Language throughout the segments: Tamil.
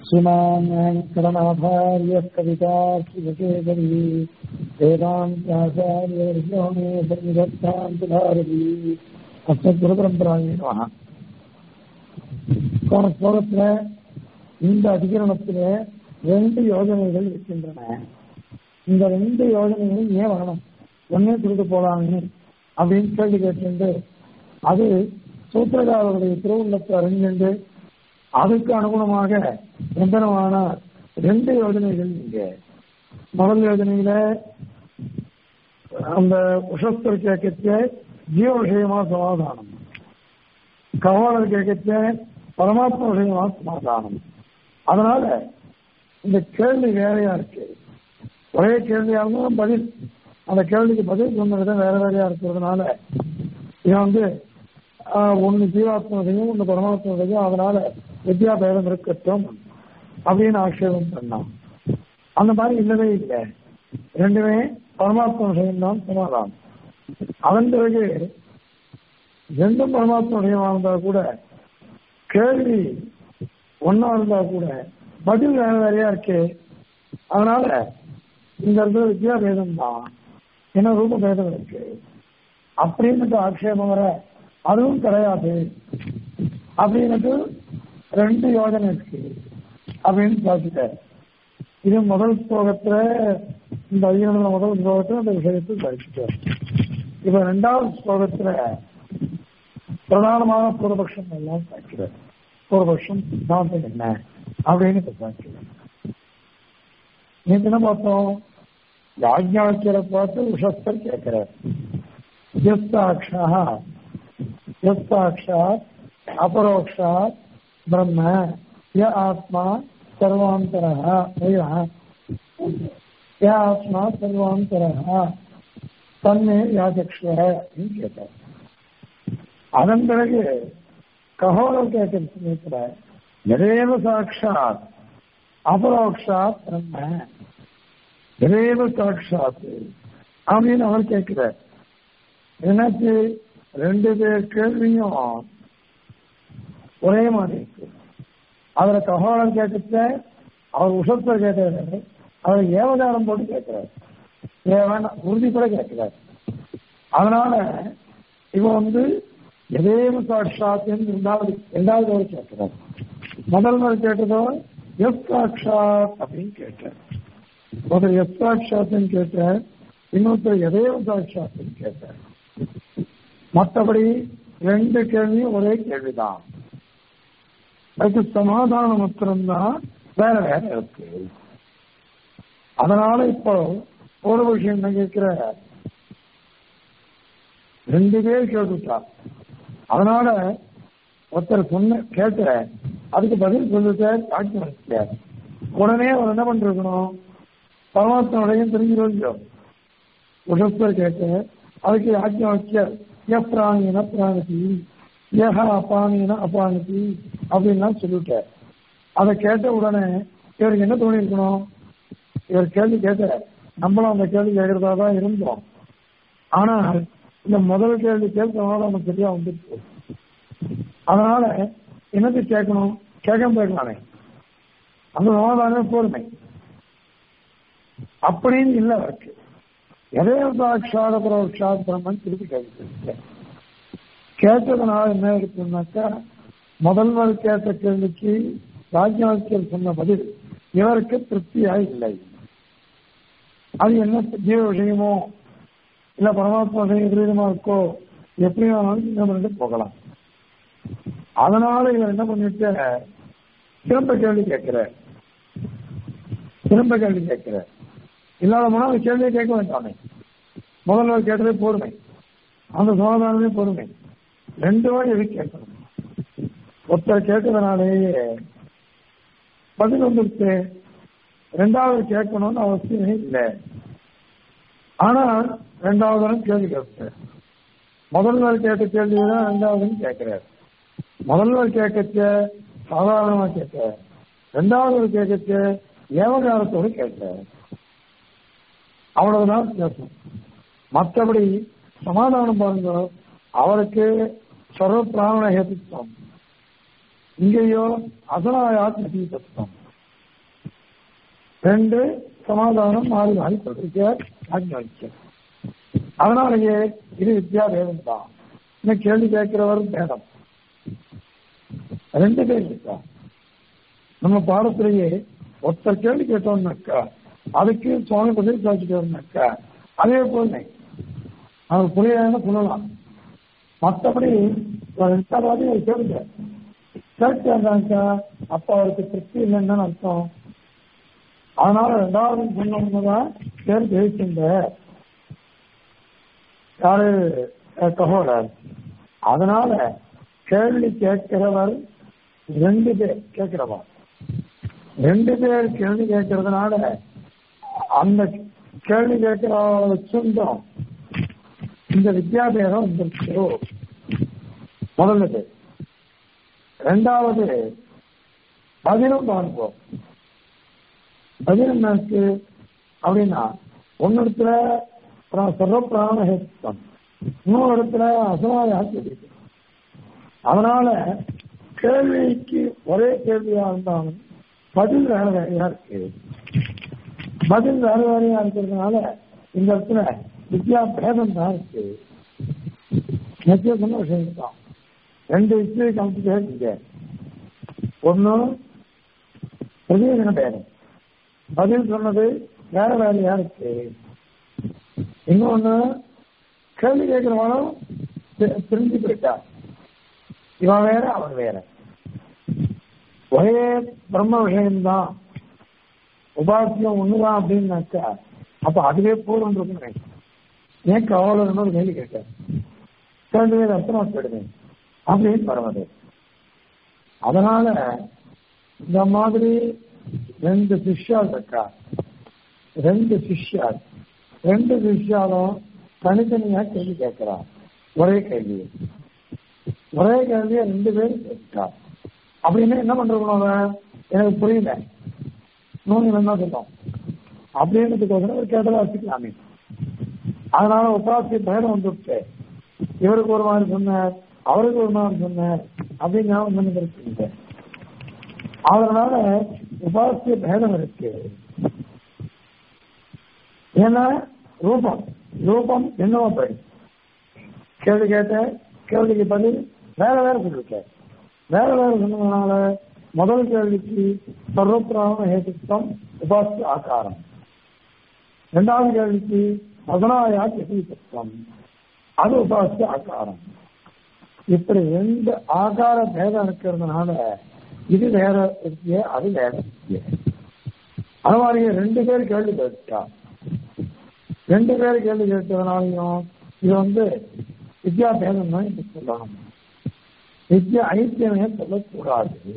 श्रीमान् वेङ्कटनाथार्य कवितार्थिकेसरी वेदान्ताचार्यवर्यो मे सन्निधत्तान्तभारती அஸ்மத்குருபரம்பராயே நமஹ போன ஸ்லோகத்துல இந்த அதிகரணத்துல ரெண்டு யோஜனைகள் இருக்கின்றன இந்த ரெண்டு யோஜனைகளும் ஏன் வரணும் ஒன்னே கொடுத்து போலாமே அப்படின்னு கேள்வி கேட்டு அது சூத்திரகாரருடைய திருவுள்ளத்தை அறிஞண்டு அதுக்கு அனுகுணமாக எந்தனமான ரெண்டு யோஜனைகள் இங்க முதல் யோஜனையில அந்த உஷஸ்தர் கேட்கச்ச ஜீவ விஷயமா சமாதானம் கவாலர் கேட்கச்ச பரமாத்மா விஷயமா சமாதானம் அதனால இந்த கேள்வி வேறையா இருக்கு ஒரே கேள்வியா இருந்தாலும் பதில் அந்த கேள்விக்கு பதில் சொன்ன விதம் வேற வேறையா இருக்கிறதுனால இவன் வந்து ஒன்னு ஜீவாத்மதையும் ஒன்னு பரமாத்மதையும் அதனால வித்யா பேதம் இருக்கட்டும் அப்படின்னு ஆட்சேபம் பண்ணான் அந்த மாதிரி இல்லவே இல்லை ரெண்டுமே பரமாத்ம விஷயம் தான் சமாதானம் அதன் பிறகு ரெண்டும் பரமாத்ம விஷயமா இருந்தா கூட கேள்வி ஒன்னா இருந்தா கூட பதில் வேற வேறையா இருக்கு அதனால இந்த இடத்துல வித்யா பேதம் தான் என்ன ரூப பேதம் இருக்கு அப்படின்னு ஆட்சேபம் வர அதுவும் கிடையாது அப்படின்னுட்டு ரெண்டு யோஜனை இருக்கு அப்படின்னு பார்த்துட்டார் இது முதல் ஸ்லோகத்துல இந்த ஐயனோட முதல் ஸ்லோகத்துல அந்த விஷயத்தை படிச்சுட்டார் இப்ப ரெண்டாவது ஸ்லோகத்துல பிரதானமான பூர்வபக்ஷம் எல்லாம் பார்க்கிறார் பூர்வபக்ஷம் சித்தாந்தம் என்ன அப்படின்னு இப்ப பார்க்கிறார் நேற்று என்ன பார்த்தோம் யாஜ்ஞாக்கியரை பார்த்து உஷஸ்தர் கேட்கிறார் யஸ்தாட்சா யஸ்தாட்சாத் அபரோக்ஷாத் பிரம்ம ய ஆத்மா சர்வாந்தரः वयः ய ஆத்மா சர்வாந்தரः தன்மே யாச்சக்ஷுவ அப்படின்னு கேட்டார் அதன் பிறகு ககோலம் கேட்கிற சமயத்துல எதேவ சாட்சாத் அபரோக்ஷாத் பிரம்ம எதேவ சாட்சாத் அப்படின்னு அவர் கேட்கிறார் எனக்கு ரெண்டு பேர் கேள்வியும் ஒரே மாதிரி இருக்கு அதுல ககோலம் கேட்கச்ச அவர் உஷத்தை கேட்கிறாரு அவர் ஏவதாரம் போட்டு கேட்கிறார் ஏவன் உறுதிப்பட கேட்கிறார் அதனால இவன் வந்து எதேவ சாட்சாத்துன்னு ரெண்டாவது ரெண்டாவது ஒரு கேட்கிறார் முதல் நாள் கேட்டதோ எஸ் சாட்சாத் அப்படின்னு கேட்டார் ஒருத்தர் எஸ் சாட்சாத்துன்னு கேட்டார் இன்னொருத்தர் எதேவ சாட்சாத்துன்னு கேட்டார் மற்றபடி ரெண்டு கேள்வியும் ஒரே கேள்விதான் அதுக்கு சமாதானம் மாத்திரம்தான் வேற வேற இருக்கு அதனால இப்போ ஒரு விஷயம் என்ன கேட்கிற ரெண்டு பேர் கேட்டுட்டா அதனால ஒருத்தர் சொன்ன கேட்கிற அதுக்கு பதில் சொல்லிட்டு காட்சி வச்சுட்டார் உடனே அவர் என்ன பண்ணிருக்கணும் பரமாத்மாவையும் தெரிஞ்சிருக்கோம் உஷஸ்தர் கேட்க அதுக்கு ஆஜ்யம் வச்ச எப்ராணின பிராணதி ஏஹா அப்பானின அப்பானதி அப்படின்லாம் சொல்லிட்டார் அதை கேட்ட உடனே இவருக்கு என்ன தோணி இருக்கணும் இவர் கேள்வி கேட்ட நம்மளும் அந்த கேள்வி கேட்கறதா தான் இருந்தோம் ஆனால் இந்த முதல் கேள்வி கேட்கறதுனால நமக்கு சரியா வந்துருச்சு அதனால என்னது கேட்கணும் கேட்காம போயிருக்கலாமே அந்த சமாதானமே பொறுமை அப்படின்னு இல்லை அவருக்கு எதே சாட்சாத பரோட்சாத் பிரம்மன் திருப்பி கேட்க கேட்டதுனால என்ன இருக்குன்னாக்கா முதல்வர் கேட்ட கேள்விக்கு ராஜ்யாக்கியர் சொன்ன பதில் இவருக்கு திருப்தியா இல்லை அது என்ன ஜீவ விஷயமோ இல்ல பரமாத்மா விஷயம் விபரீதமா இருக்கோ எப்படி வேணாலும் என்ன பண்ணிட்டு போகலாம் அதனால இவர் என்ன பண்ணிட்டு திரும்ப கேள்வி கேட்கிற திரும்ப கேள்வி கேட்கிற இல்லாத போனா அந்த கேள்வியை கேட்க வேண்டாமே முதல்வர் கேட்டதே பொறுமை அந்த சமாதானமே பொறுமை ரெண்டு வாய் எது கேட்கணும் ஒருத்தர் கேட்டதுனாலேயே பதில் வந்துருச்சு ரெண்டாவது கேட்கணும்னு அவசியமே இல்லை ஆனால் ரெண்டாவது தரம் கேள்வி கேட்கிறார் முதல் நாள் கேட்ட கேள்வி தான் ரெண்டாவது கேட்கிறார் முதல் நாள் கேட்கச்ச சாதாரணமா கேட்க ரெண்டாவது கேட்கச்ச ஏவகாரத்தோடு கேட்கிறார் அவ்வளவுதான் வித்தியாசம் மற்றபடி சமாதானம் பாருங்க அவருக்கு சர்வ பிராண ஹேத்துவம் இங்கேயோ அசனாயாத் தத்துவம் ரெண்டு சமாதானம் மாறி மாறி சொல்லிருக்கார் ஆஜ்ஞானிக்க அதனாலேயே இது வித்யா வேதம் தான் இன்னும் கேள்வி கேட்கிறவர் வேதம் ரெண்டு பேர் இருக்கா நம்ம பாடத்திலேயே ஒருத்தர் கேள்வி கேட்டோம்னாக்கா அதுக்கு சுவாமி பதில் சாதிச்சிட்டோம்னாக்கா அதே போல அவர் புரியாத சொல்லலாம் மற்றபடி ரெண்டாவது கேளுங்க கேட்டாக்கா அப்ப அவருக்கு திருப்தி இல்லைன்னு அர்த்தம் அதனால ரெண்டாவது சொன்னோம்னுதான் பேர் ஜெயிக்கின்ற யாரு ககோடர் அதனால கேள்வி கேட்கிறவர் ரெண்டு பேர் கேட்கிறவா ரெண்டு பேர் கேள்வி கேட்கறதுனால அந்த கேள்வி கேட்கிற சொந்தம் இந்த வித்யாபேதம் வந்துருச்சு முதல்ல ரெண்டாவது பதிலும் பார்ப்போம் பதில் என்ன இருக்கு அப்படின்னா ஒன்னு இடத்துல சர்வ பிராணஹேத்தம் இன்னொரு இடத்துல அசமாயா தெரியுது அதனால கேள்விக்கு ஒரே கேள்வியா இருந்தாலும் பதில் வேற வேறையா இருக்கு பதில் வேற வேறையா இருக்கிறதுனால இந்த இடத்துல வித்யா பேதம் தான் இருக்கு நிச்சய சொன்ன விஷயம் தான் ரெண்டு விஷயம் கமிச்சு ஒன்னு பிரதிநிதின பேதம் பதில் சொன்னது வேற வேலையா இருக்கு இன்னொன்னு கேள்வி கேட்கிறவனும் தெரிஞ்சு போயிட்டா இவன் வேற அவன் வேற ஒரே பிரம்ம விஷயம்தான் உபாசியம் ஒண்ணுதான் அப்படின்னாக்கா அப்ப அதுவே போதும் இருக்கு ஏன் கவலை ஒரு கேள்வி கேட்டேன் ரெண்டு பேர் அர்த்தமா போயிடுவேன் அப்படின்னு வருவது அதனால இந்த மாதிரி ரெண்டு சிஷ்யால் இருக்கா ரெண்டு சிஷ்யால் ரெண்டு சிஷ்யாலும் தனித்தனியா கேள்வி கேட்கிறான் ஒரே கேள்வி ஒரே கேள்வியை ரெண்டு பேரும் கேட்கா அப்படின்னு என்ன பண்றோம் எனக்கு புரியல நூறு என்ன சொல்லும் அப்படின்றதுக்கோசரம் ஒரு கேட்டதா வச்சுக்கலாமே அதனால உபாசி பயணம் வந்துட்டு இவருக்கு ஒரு மாதிரி சொன்னார் அவருக்கு ஒரு மாதிரி சொன்னார் அப்படின்னு ஞாபகம் பண்ணி இருக்குங்க அதனால உபாசிய பேதம் இருக்கு ஏன்னா ரூபம் ரூபம் என்னவோ போயிடும் கேள்வி கேட்ட கேள்விக்கு பதில் வேற வேற சொல்லிருக்க வேற வேற சொன்னதுனால முதல் கேள்விக்கு சர்வப்பிராம ஹேதுத்வம் உபாசிய ஆகாரம் இரண்டாவது கேள்விக்கு அதனாயா எதிர்த்தம் அது உபாசிய ஆகாரம் இப்படி ரெண்டு ஆகார பேதம் இருக்கிறதுனால இது வேற வித்திய அது வேற வித்திய அது மாதிரி ரெண்டு பேர் கேள்வி கேட்டா ரெண்டு பேர் கேள்வி கேட்டதுனாலையும் இது வந்து வித்யா பேதம் தான் இது சொல்லணும் வித்யா ஐத்தியமே சொல்லக்கூடாது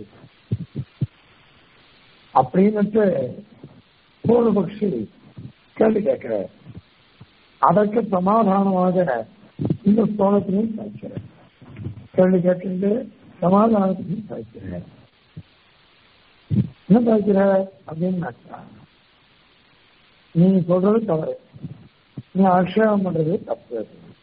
அப்படின்னுட்டு பூர்வபக்ஷி கேள்வி கேட்கிற அதற்கு சமாதானமாக இந்த ஸ்லோகத்திலையும் சாய்க்கிறேன் கேள்வி கேட்டு சமாதானத்தையும் சாய்க்கிறேன் என்ன சாய்க்கிற அப்படின்னாக்கா நீ சொல்றது தவறு நீ ஆக்ஷேபம் பண்றது தப்பு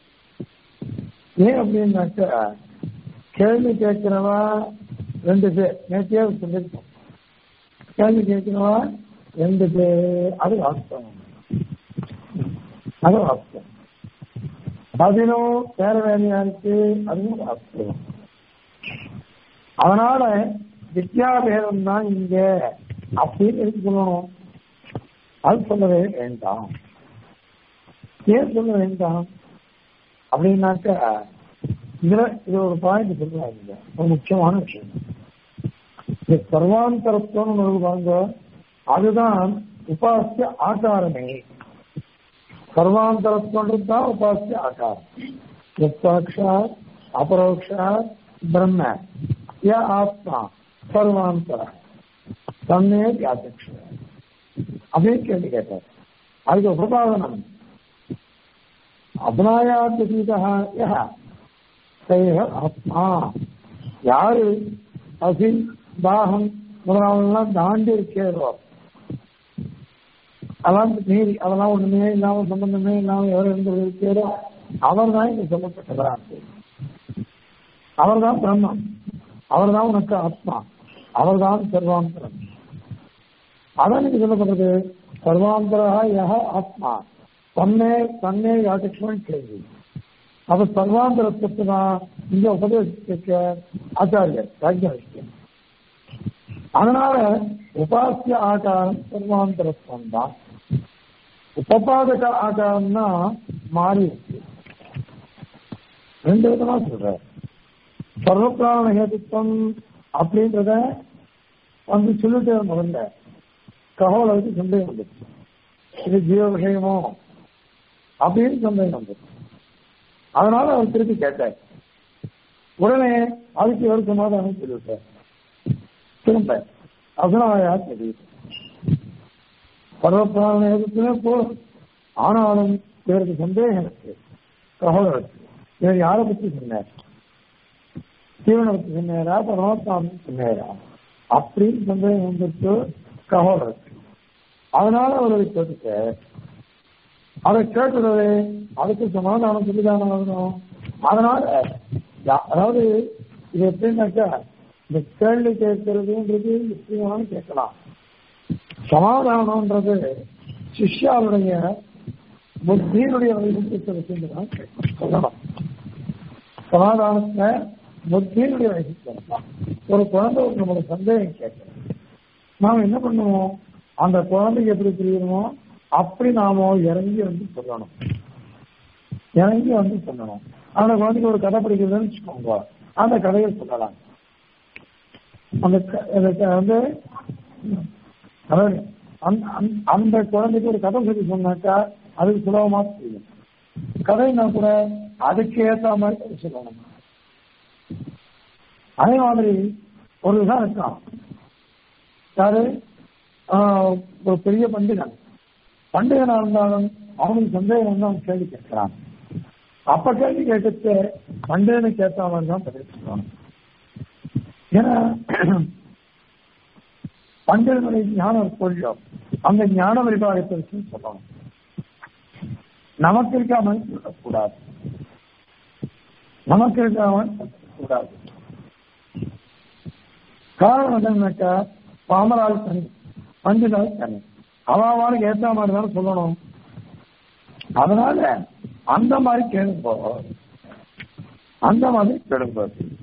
ஏன் அப்படின்னாக்கா கேள்வி கேட்கிறவா ரெண்டு பேர் நேற்றையே சொல்லியிருக்கோம் கேள்வி கேட்கிறவா ரெண்டு பேர் அது வாஸ்தவம் அது வாஸ்தவம் பதிலும் வேற வேலையா இருக்கு அதுவும் வாஸ்தவம் அதனால வித்யாபேதம் தான் இங்க அப்படின்னு எதுக்கு சொல்லணும் அது சொல்லவே வேண்டாம் ஏன் சொல்ல வேண்டாம் அப்படின்னாக்கா இதுல இது ஒரு பாயிண்ட் சொல்லுவாங்க ஒரு முக்கியமான விஷயம் இந்த சர்வாந்தரத்துவம் சொல்லுவாங்க அதுதான் உபாசிய ஆகாரமே சர்வாந்தரத்துவன்றது தான் உபாசிய ஆகாரம் எத்தாட்சா அபரோக்ஷா பிரம்ம ய ஆத்மா சர்வாந்தர தன்னே வியாபக்ஷ அப்படின்னு கேள்வி கேட்டார் அதுக்கு உபபாதனம் அபனாயாத்தீதா யா சைவ ஆத்மா யாரு பசி தாகம் முதலாவெல்லாம் தாண்டி இருக்கிறோ அதெல்லாம் மீறி அதெல்லாம் ஒண்ணுமே இல்லாம சம்பந்தமே இல்லாம எவர் இருந்து இருக்கிறோ அவர் தான் இங்க சொல்லப்பட்டதா அவர் தான் பிரம்மம் அவர் தான் உனக்கு ஆத்மா அவர் தான் சர்வாந்தரம் அதான் நீங்க சொல்லப்படுறது சர்வாந்தரா யக ஆத்மா தன்னே தன்னே யாச்சக்ஷன் கேள்வி அப்ப சர்வாந்தரத்துக்கு தான் இங்க உபதேசிக்க ஆச்சாரியர் ராஜ்யம் அதனால உபாசிய ஆகாரம் சர்வாந்தரத்துவம் தான் உபபாதக ஆகாரம்னா மாறி இருக்கு ரெண்டு விதமா சொல்ற சர்வப்பிராண ஹேதுத்வம் அப்படின்றத வந்து சொல்லிட்டு முதல்ல ககோலருக்கு சந்தேகம் வந்துச்சு இது ஜீவ விஷயமோ அப்படின்னு சந்தேகம் வந்துச்சு அதனால அவர் திருப்பி கேட்டார் உடனே அதுக்கு ஒரு சமாதானம் சொல்லிவிட்டார் திரும்ப அசனாயா தெரியுது பர்வப்பிராண நேரத்திலே போதும் ஆனாலும் இவருக்கு சந்தேகம் இருக்கு ககோலருக்கு இவர் யாரை பத்தி சொன்னார் ஜீவனை பத்தி சொன்னாரா பரமாத்மாவை சொன்னாரா அப்படின்னு சந்தேகம் வந்துட்டு ககோலருக்கு அதனால அவரை கேட்டுக்க அதை கேட்டுறது அதுக்கு சமாதானம் சொல்லிதானே ஆகணும் அதனால அதாவது இது எப்படின்னாக்கா இந்த கேள்வி கேட்கறதுன்றது எப்படினாலும் கேட்கலாம் சமாதானம்ன்றது சிஷ்யாவுடைய புத்தியினுடைய வைகுண்டத்தை வச்சுதான் சொல்லணும் சமாதானத்தை புத்தியினுடைய வைகுண்டம் ஒரு குழந்தை நம்மளோட சந்தேகம் கேட்கணும் நாம் என்ன பண்ணுவோம் அந்த குழந்தைக்கு எப்படி புரியணுமோ அப்படி நாம இறங்கி வந்து சொல்லணும் இறங்கி வந்து சொல்லணும் அந்த குழந்தைக்கு ஒரு கதை படிக்கிறதுன்னு வச்சுக்கோங்க அந்த கதையை சொல்லலாம் அந்த வந்து அதாவது அந்த குழந்தைக்கு ஒரு கதை சொல்லி சொன்னாக்கா அதுக்கு சுலபமா புரியும் கதைனா கூட அதுக்கு ஏற்ற மாதிரி சொல்லணும் அதே மாதிரி ஒரு இதான் இருக்கான் யாரு ஒரு பெரிய பண்டிகன் பண்டிகனா இருந்தாலும் அவனுக்கு சந்தேகம் வந்து அவன் கேள்வி கேட்கிறான் அப்ப கேள்வி கேட்டு பண்டிகனுக்கு ஏற்ற மாதிரி தான் பதில் சொல்லணும் ஏன்னா பண்டிகனுடைய ஞானம் இருக்கோ அந்த ஞான விரிவாகத்தை வச்சு சொல்லணும் நமக்கு இருக்காமல் சொல்லக்கூடாது நமக்கு இருக்காமல் சொல்லக்கூடாது காரணம் என்னன்னாக்கா பாமரால் தனி பண்டிதால் தனி அவாவாளுக்கு ஏற்ற மாதிரி தானே சொல்லணும் அதனால அந்த மாதிரி கேளுங்க அந்த மாதிரி கேளுங்க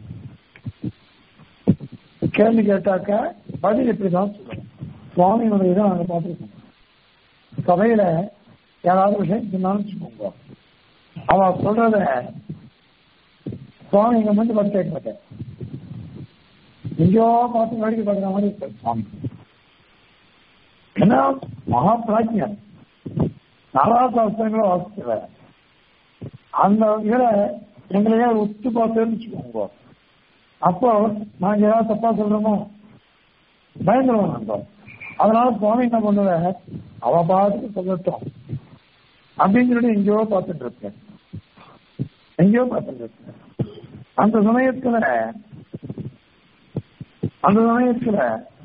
கேள்வி கேட்டாக்க பதில் இப்படிதான் சொல்லணும் சுவாமியினுடைய இதை நாங்கள் பார்த்துருக்கோம் சபையில யாராவது விஷயம் சொன்னாலும் வச்சுக்கோங்க அவ சொல்றத சுவாமி இங்க வந்து பார்த்து கேட்க மாட்டேன் எங்கேயோ பார்த்து வேடிக்கை பார்க்குற மாதிரி இருக்கார் சுவாமி ஏன்னா மகா பிராஜ்யன் நாலாவது அவசரங்களும் வாசிக்கல அந்த இதில் எங்களையே ஒத்து பார்த்தேன்னு வச்சுக்கோங்க அப்போ நாங்க ஏதாவது தப்பா சொல்றோமோ பயந்துருவோம் நாங்க அதனால சுவாமி என்ன பண்ணுவேன் அவ பாட்டுக்கு சொல்லட்டும் அப்படின்னு சொல்லி எங்கேயோ பார்த்துட்டு இருக்கேன் எங்கேயோ பார்த்துட்டு இருக்கேன் அந்த சமயத்துல அந்த சமயத்துல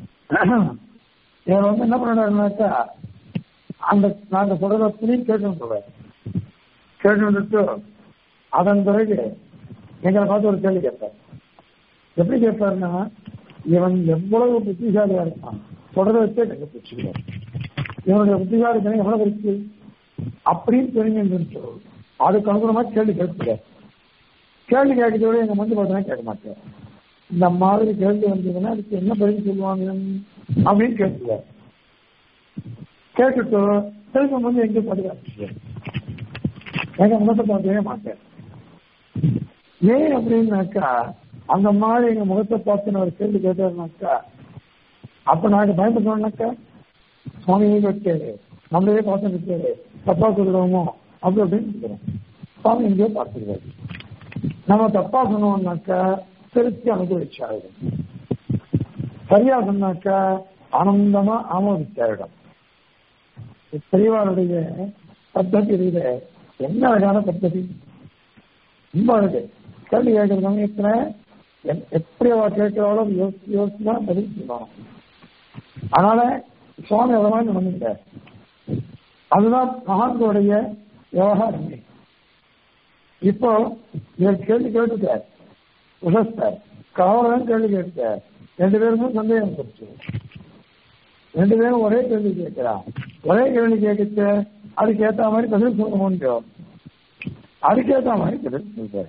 இவர் வந்து என்ன பண்ணாருனாக்கா அந்த நாங்க சொல்றத புரியும் கேட்டு கேட்டு அதன் பிறகு எங்களை பார்த்து ஒரு கேள்வி கேட்பார் எப்படி கேட்பாருன்னா இவன் எவ்வளவு புத்திசாலியா இருக்கான் சொல்றத வச்சே கண்டுபிடிச்சுக்கிறார் இவனுடைய புத்திசாலி தினம் எவ்வளவு இருக்கு அப்படின்னு தெரிஞ்சு அதுக்கு அனுகுணமா கேள்வி கேட்கிறார் கேள்வி கேட்கறத விட எங்க மஞ்சள் பார்த்தா கேட்க மாட்டேன் இந்த மாதிரி கேள்வி வந்ததுன்னா அதுக்கு என்ன பதில் சொல்லுவாங்க அப்படின்னு கேட்கிறார் கேட்டுட்டு திரும்ப வந்து எங்க பாதுகாப்பு எங்க முகத்தை பார்க்கவே மாட்டேன் ஏன் அப்படின்னாக்கா அந்த மாதிரி எங்க முகத்தை பார்த்து ஒரு கேள்வி கேட்டாருனாக்கா அப்ப நாங்க பயந்துட்டோம்னாக்கா சுவாமியே கேட்காரு நம்மளே பார்த்து நிற்காரு தப்பா சொல்லுவோமோ அப்படி அப்படின்னு நிற்கிறோம் சுவாமி எங்கேயோ பார்த்துருக்காரு நம்ம தப்பா சொன்னோம்னாக்கா திருப்தி அனுபவிச்சாயிடும் சரியா சொன்னாக்கா ஆனந்தமா ஆமோதிச்சாயிடும் பெரியவாருடைய பத்ததி இருக்குது என்ன அழகான பத்ததி ரொம்ப அழகு கேள்வி கேட்கிற சமயத்துல எப்படி அவ கேட்கிறாளோ யோசிச்சு யோசிச்சு தான் பதில் சொல்லணும் அதனால சுவாமி அதை மாதிரி நடந்துட்ட அதுதான் மகான்களுடைய விவகாரம் இப்போ இவர் கேள்வி கேட்டுட்டார் உஷஸ்தார் கவலம் கேள்வி கேட்டுட்டார் ரெண்டு பேருமே சந்தேகம் கொடுத்து ரெண்டு பேரும் ஒரே கேள்வி கேட்கிறா ஒரே கேள்வி கேட்கச்ச அதுக்கு ஏத்த மாதிரி பதில் சொல்ல முடியும் அதுக்கேத்த மாதிரி பதில் சொல்ற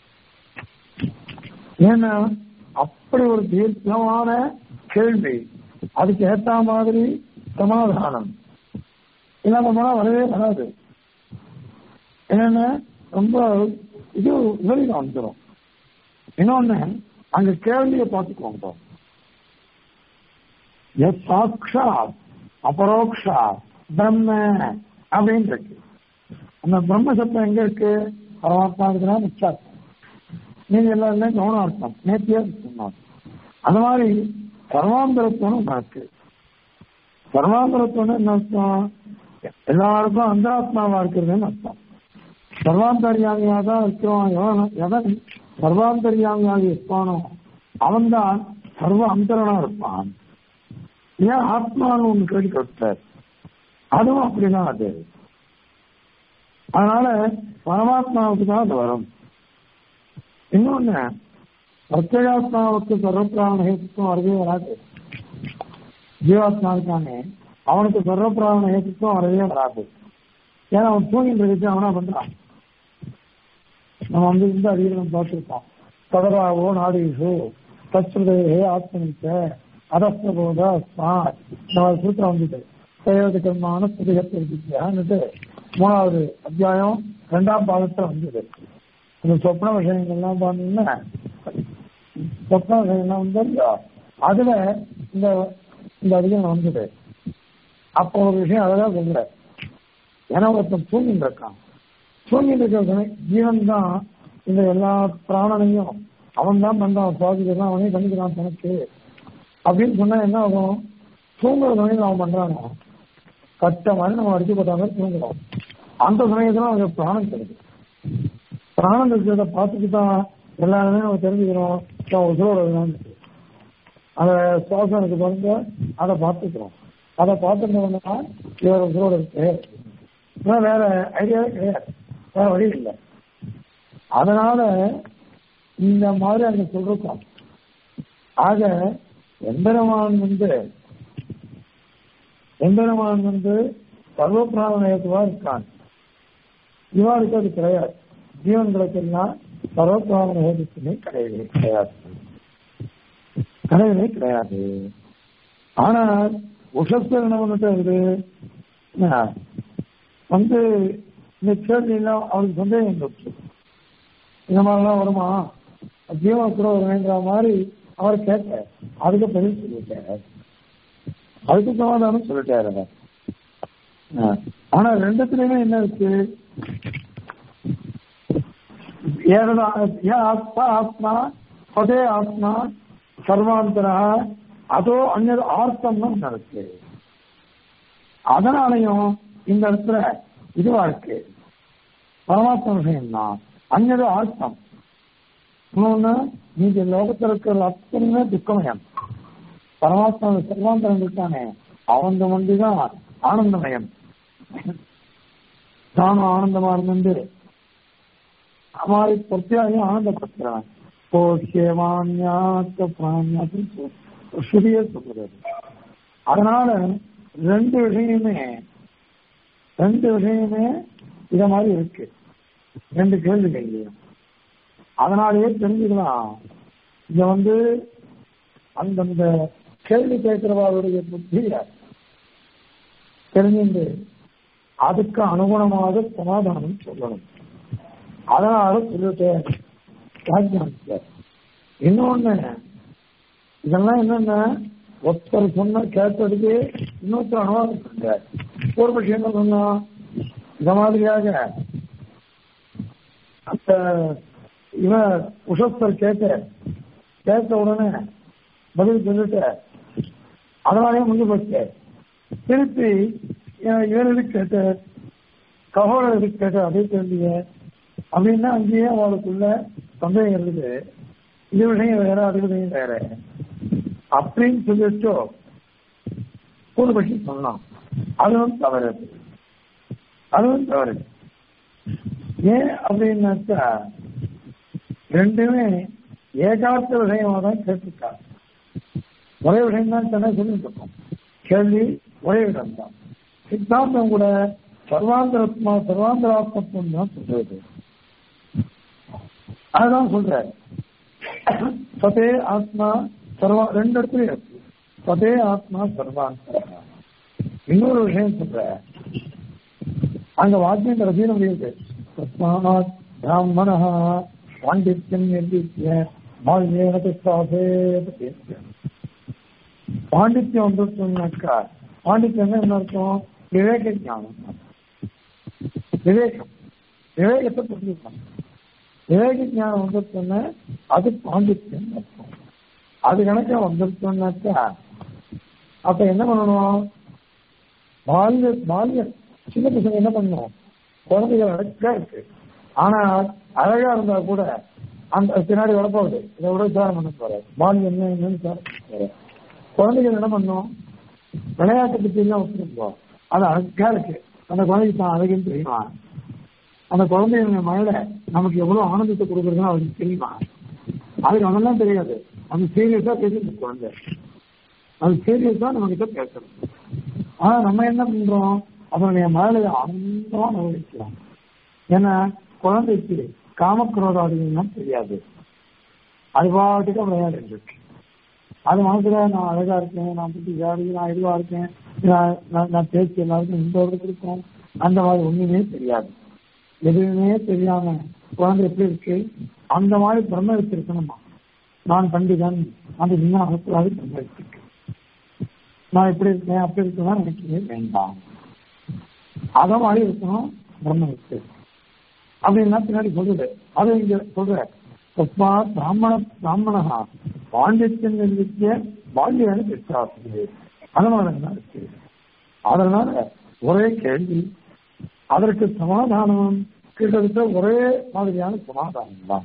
ஏன்னா அப்படி ஒரு தீர்க்கமான கேள்வி அதுக்கு ஏத்த மாதிரி சமாதானம் இல்லாம போனா வரவே வராது என்னன்னா ரொம்ப இது வெளியில வந்துடும் இன்னொன்னு அங்க கேள்வியை பார்த்துக்கோங்க எஸ் சாட்சா அபரோக்ஷா பிரம்ம அப்படின்னு இருக்கு அந்த பிரம்ம சப்தம் எங்க இருக்கு பரமாத்மா இருக்குன்னா நிச்சார்த்தம் நீங்க எல்லாருமே கவனம் அர்த்தம் நேர்த்தியா சொன்னாங்க அந்த மாதிரி சர்வாந்தரத்துவம் ஒண்ணு இருக்கு சர்வாந்தரத்துவம் என்ன அர்த்தம் எல்லாருக்கும் அந்தராத்மாவா இருக்கிறதுன்னு அர்த்தம் சர்வாந்தரியாமியா தான் இருக்கிறோம் எவன் எவன் சர்வாந்தரியாமியாக இருப்பானோ அவன்தான் சர்வ அந்தரனா இருப்பான் ஏன் ஆத்மான்னு ஒண்ணு கேள்வி கொடுத்தார் அதுவும் அப்படிதான் அது அதனால பரமாத்மாவுக்கு தான் அது வரும் இன்னொன்னு பிரத்யேகாத்மாவுக்கு சர்வப்பிராண ஹேத்துவம் வரவே வராது ஜீவாத்மாவுக்கானே அவனுக்கு சர்வப்பிராண ஹேத்துவம் வரவே வராது ஏன்னா அவன் தூங்கிட்டு இருக்கு அவனா பண்றான் நம்ம வந்து இந்த அதிகாரம் பார்த்துருக்கோம் தவறாவோ நாடீஷோ தச்சுதே ஆத்மனிச்ச அதஸ்தபோத ஸ்மார்ட் நம்ம சூத்திரம் வந்துட்டு பிரயோஜகமான புதிகத்திருக்கியான்னுட்டு மூணாவது அத்தியாயம் ரெண்டாம் பாகத்துல வந்தது இந்த சொப்ன விஷயங்கள்லாம் பார்த்தீங்கன்னா சொப்ன விஷயங்கள்லாம் வந்து அதுல இந்த இந்த அதிகம் வந்தது அப்போ ஒரு விஷயம் அழகா சொல்ற ஏன்னா ஒருத்தன் தூங்கிட்டு இருக்கான் தூங்கிட்டு இருக்கிற ஜீவன் தான் இந்த எல்லா பிராணனையும் அவன் தான் பண்றான் சுவாசிக்கிறான் அவனே பண்ணிக்கிறான் தனக்கு அப்படின்னு சொன்னா என்ன ஆகும் தூங்குற சமயத்தில் அவன் பண்றானோ கட்ட மாதிரி நம்ம அடிச்சு போட்ட மாதிரி தூங்குறோம் அந்த சமயத்துல அவனுக்கு பிராணம் கிடைக்கும் பிராணம் இருக்கிறத பார்த்துட்டு தான் எல்லாருமே நம்ம தெரிஞ்சுக்கிறோம் உசுரோட அந்த சுவாசம் இருக்கு பாருங்க அதை பார்த்துக்கிறோம் அதை பார்த்துட்டோம்னா இவர் உசுரோட இருக்கு வேற ஐடியாவே கிடையாது வேற வழி இல்லை அதனால இந்த மாதிரி அங்க சொல்றோம் ஆக எம்பெருமான் வந்து எம்பெருமான் வந்து சர்வபிராமணயத்துவா இருக்கான் இவாருக்கு அது கிடையாது ஜீவன்களுக்கெல்லாம் சர்வபிராமண ஹேதுக்குமே கிடையவே கிடையாது கிடையவே கிடையாது ஆனால் உஷஸ்தர் என்ன பண்ணிட்டு வந்து இந்த கேள்வி எல்லாம் அவருக்கு சந்தேகம் இருந்துச்சு இந்த மாதிரிலாம் வருமா ஜீவன் கூட வருவேன்ற மாதிரி அவர் கேட்ட அதுக்கு பதில் சொல்லிட்டாரு அதுக்கு சமாதானம் சொல்லிட்டாரு ஆனா ரெண்டுத்துலயுமே என்ன இருக்கு ஆத்மா ஆத்மா பதே ஆத்மா சர்வாந்தரா அதோ அங்க ஆர்த்தம்னு ஒண்ணு இருக்கு அதனாலையும் இந்த இடத்துல இதுவா இருக்கு பரமாத்ம விஷயம் தான் அங்கது ஆர்த்தம் இன்னொன்னு நீங்க லோகத்தில் இருக்கிற அத்தனையுமே துக்கமயம் பரமாத்மா சர்வாந்தரம் இருக்கானே அவன் வண்டிதான் ஆனந்தமயம் தானும் ஆனந்தமா இருந்து அமாரி பிரத்யாகம் ஆனந்தப்படுத்துறவன் கோஷியமான்யாத்த பிராணியாத்து ஸ்ருதியே சொல்றது அதனால ரெண்டு விஷயமே ரெண்டு விஷயமே இத மாதிரி இருக்கு ரெண்டு கேள்விகள் அதனாலேயே தெரிஞ்சுக்கலாம் இங்க வந்து அந்தந்த கேள்வி கேட்கிறவாருடைய புத்திய தெரிஞ்சுண்டு அதுக்கு அனுகுணமாக சமாதானம் சொல்லணும் அதனால சொல்லிட்டேன் இன்னொன்னு இதெல்லாம் என்னன்னா ஒருத்தர் சொன்ன கேட்டதுக்கு இன்னொருத்தர் அனுபவம் பண்றார் ஒரு விஷயம் சொன்னா இந்த மாதிரியாக அந்த இவன் உஷஸ்தர் கேட்ட கேட்ட உடனே பதில் சொல்லிட்டு அதனாலே முடிஞ்சு போச்சு திருப்பி இவருக்கு கேட்ட ககோடருக்கு கேட்ட அதே கேள்விய அப்படின்னா அங்கேயே அவளுக்குள்ள சந்தேகம் இருக்குது இது விஷயம் வேற அது விஷயம் வேற அப்படின்னு சொல்லிட்டு பூர்வபட்சி சொன்னான் அதுவும் தவறு அதுவும் தவறு ஏன் அப்படின்னாக்கா ரெண்டுமே ஏகார்த்த விஷயமா தான் கேட்டிருக்காங்க ஒரே விஷயம் தான் தானே சொல்லிட்டு இருக்கோம் கேள்வி ஒரே இடம் தான் சித்தாந்தம் கூட சர்வாந்தரத்மா சர்வாந்தராத்மத்துவம் தான் சொல்றது அதுதான் சொல்ற சதே ஆத்மா சர்வா ரெண்டு இடத்துலயும் இருக்கு சதே ஆத்மா சர்வாந்தரா இன்னொரு விஷயம் சொல்ற அங்க வாக்கியம் கடைசி முடியுது தஸ்மாத் பிராமண பாண்டித்யம் நிர்வீத்திய மால்யேன பாண்டித்யம் வந்துருச்சுனாக்கா பாண்டித்யம் என்ன அர்த்தம் விவேக ஞானம் விவேகம் விவேகத்தை புரிஞ்சுக்கணும் விவேக ஞானம் வந்துருச்சுன்னா அது பாண்டித்யம் அர்த்தம் அது கணக்கா வந்துருச்சோம்னாக்கா அப்ப என்ன பண்ணணும் பால்ய பால்ய சின்ன பசங்க என்ன பண்ணணும் குழந்தைகள் அழகா இருக்கு ஆனா அழகா இருந்தா கூட அந்த பின்னாடி வரப்போகுது இதை விட விசாரம் பண்ண போறாரு பால்யம் என்ன என்னன்னு விசாரம் பண்ண போறாரு குழந்தைகள் என்ன பண்ணும் விளையாட்டு பத்தி எல்லாம் வச்சிருப்போம் அது அழகா இருக்கு அந்த குழந்தைக்கு தான் அழகுன்னு தெரியுமா அந்த குழந்தைங்க மழையில நமக்கு எவ்வளவு ஆனந்தத்தை கொடுக்குறதுன்னு அவருக்கு தெரியுமா அதுக்கு அதெல்லாம் தெரியாது அது சீரியஸா பேசுறது குழந்தை அது சீரியஸா நம்ம கிட்ட பேசணும் ஆனா நம்ம என்ன பண்றோம் அதனுடைய மழலையை ஆனந்தமா அனுபவிக்கலாம் ஏன்னா குழந்தைக்கு காமக்ரோதாதிகள்லாம் தெரியாது அது பாட்டுக்கு விளையாடிட்டு இருக்கு அது மனசுல நான் அழகா இருக்கேன் நான் புத்திசாலி நான் இதுவா இருக்கேன் நான் நான் நான் பேச்சு எல்லாருக்கும் இந்த இடத்துக்கு இருக்கேன் அந்த மாதிரி ஒண்ணுமே தெரியாது எதுவுமே தெரியாம குழந்தை எப்படி இருக்கு அந்த மாதிரி பிரம்ம வச்சிருக்கணுமா நான் பண்டிதன் அந்த இன்னும் அகக்கூடாது பிரம்ம வச்சிருக்கு நான் இப்படி இருக்கேன் அப்படி இருக்கதான் நினைக்கவே வேண்டாம் அத மாதிரி இருக்கணும் பிரம்ம வச்சு அப்படின்னா பின்னாடி சொல்லுது அது இங்க சொல்ற தஸ்மா பிராமண பிராமணா பாண்டித்யம் நிர்வித்திய பால்யான பெற்றாசிரியர் அதனால என்ன இருக்கு அதனால ஒரே கேள்வி அதற்கு சமாதானம் கிட்டத்தட்ட ஒரே மாதிரியான சமாதானம் தான்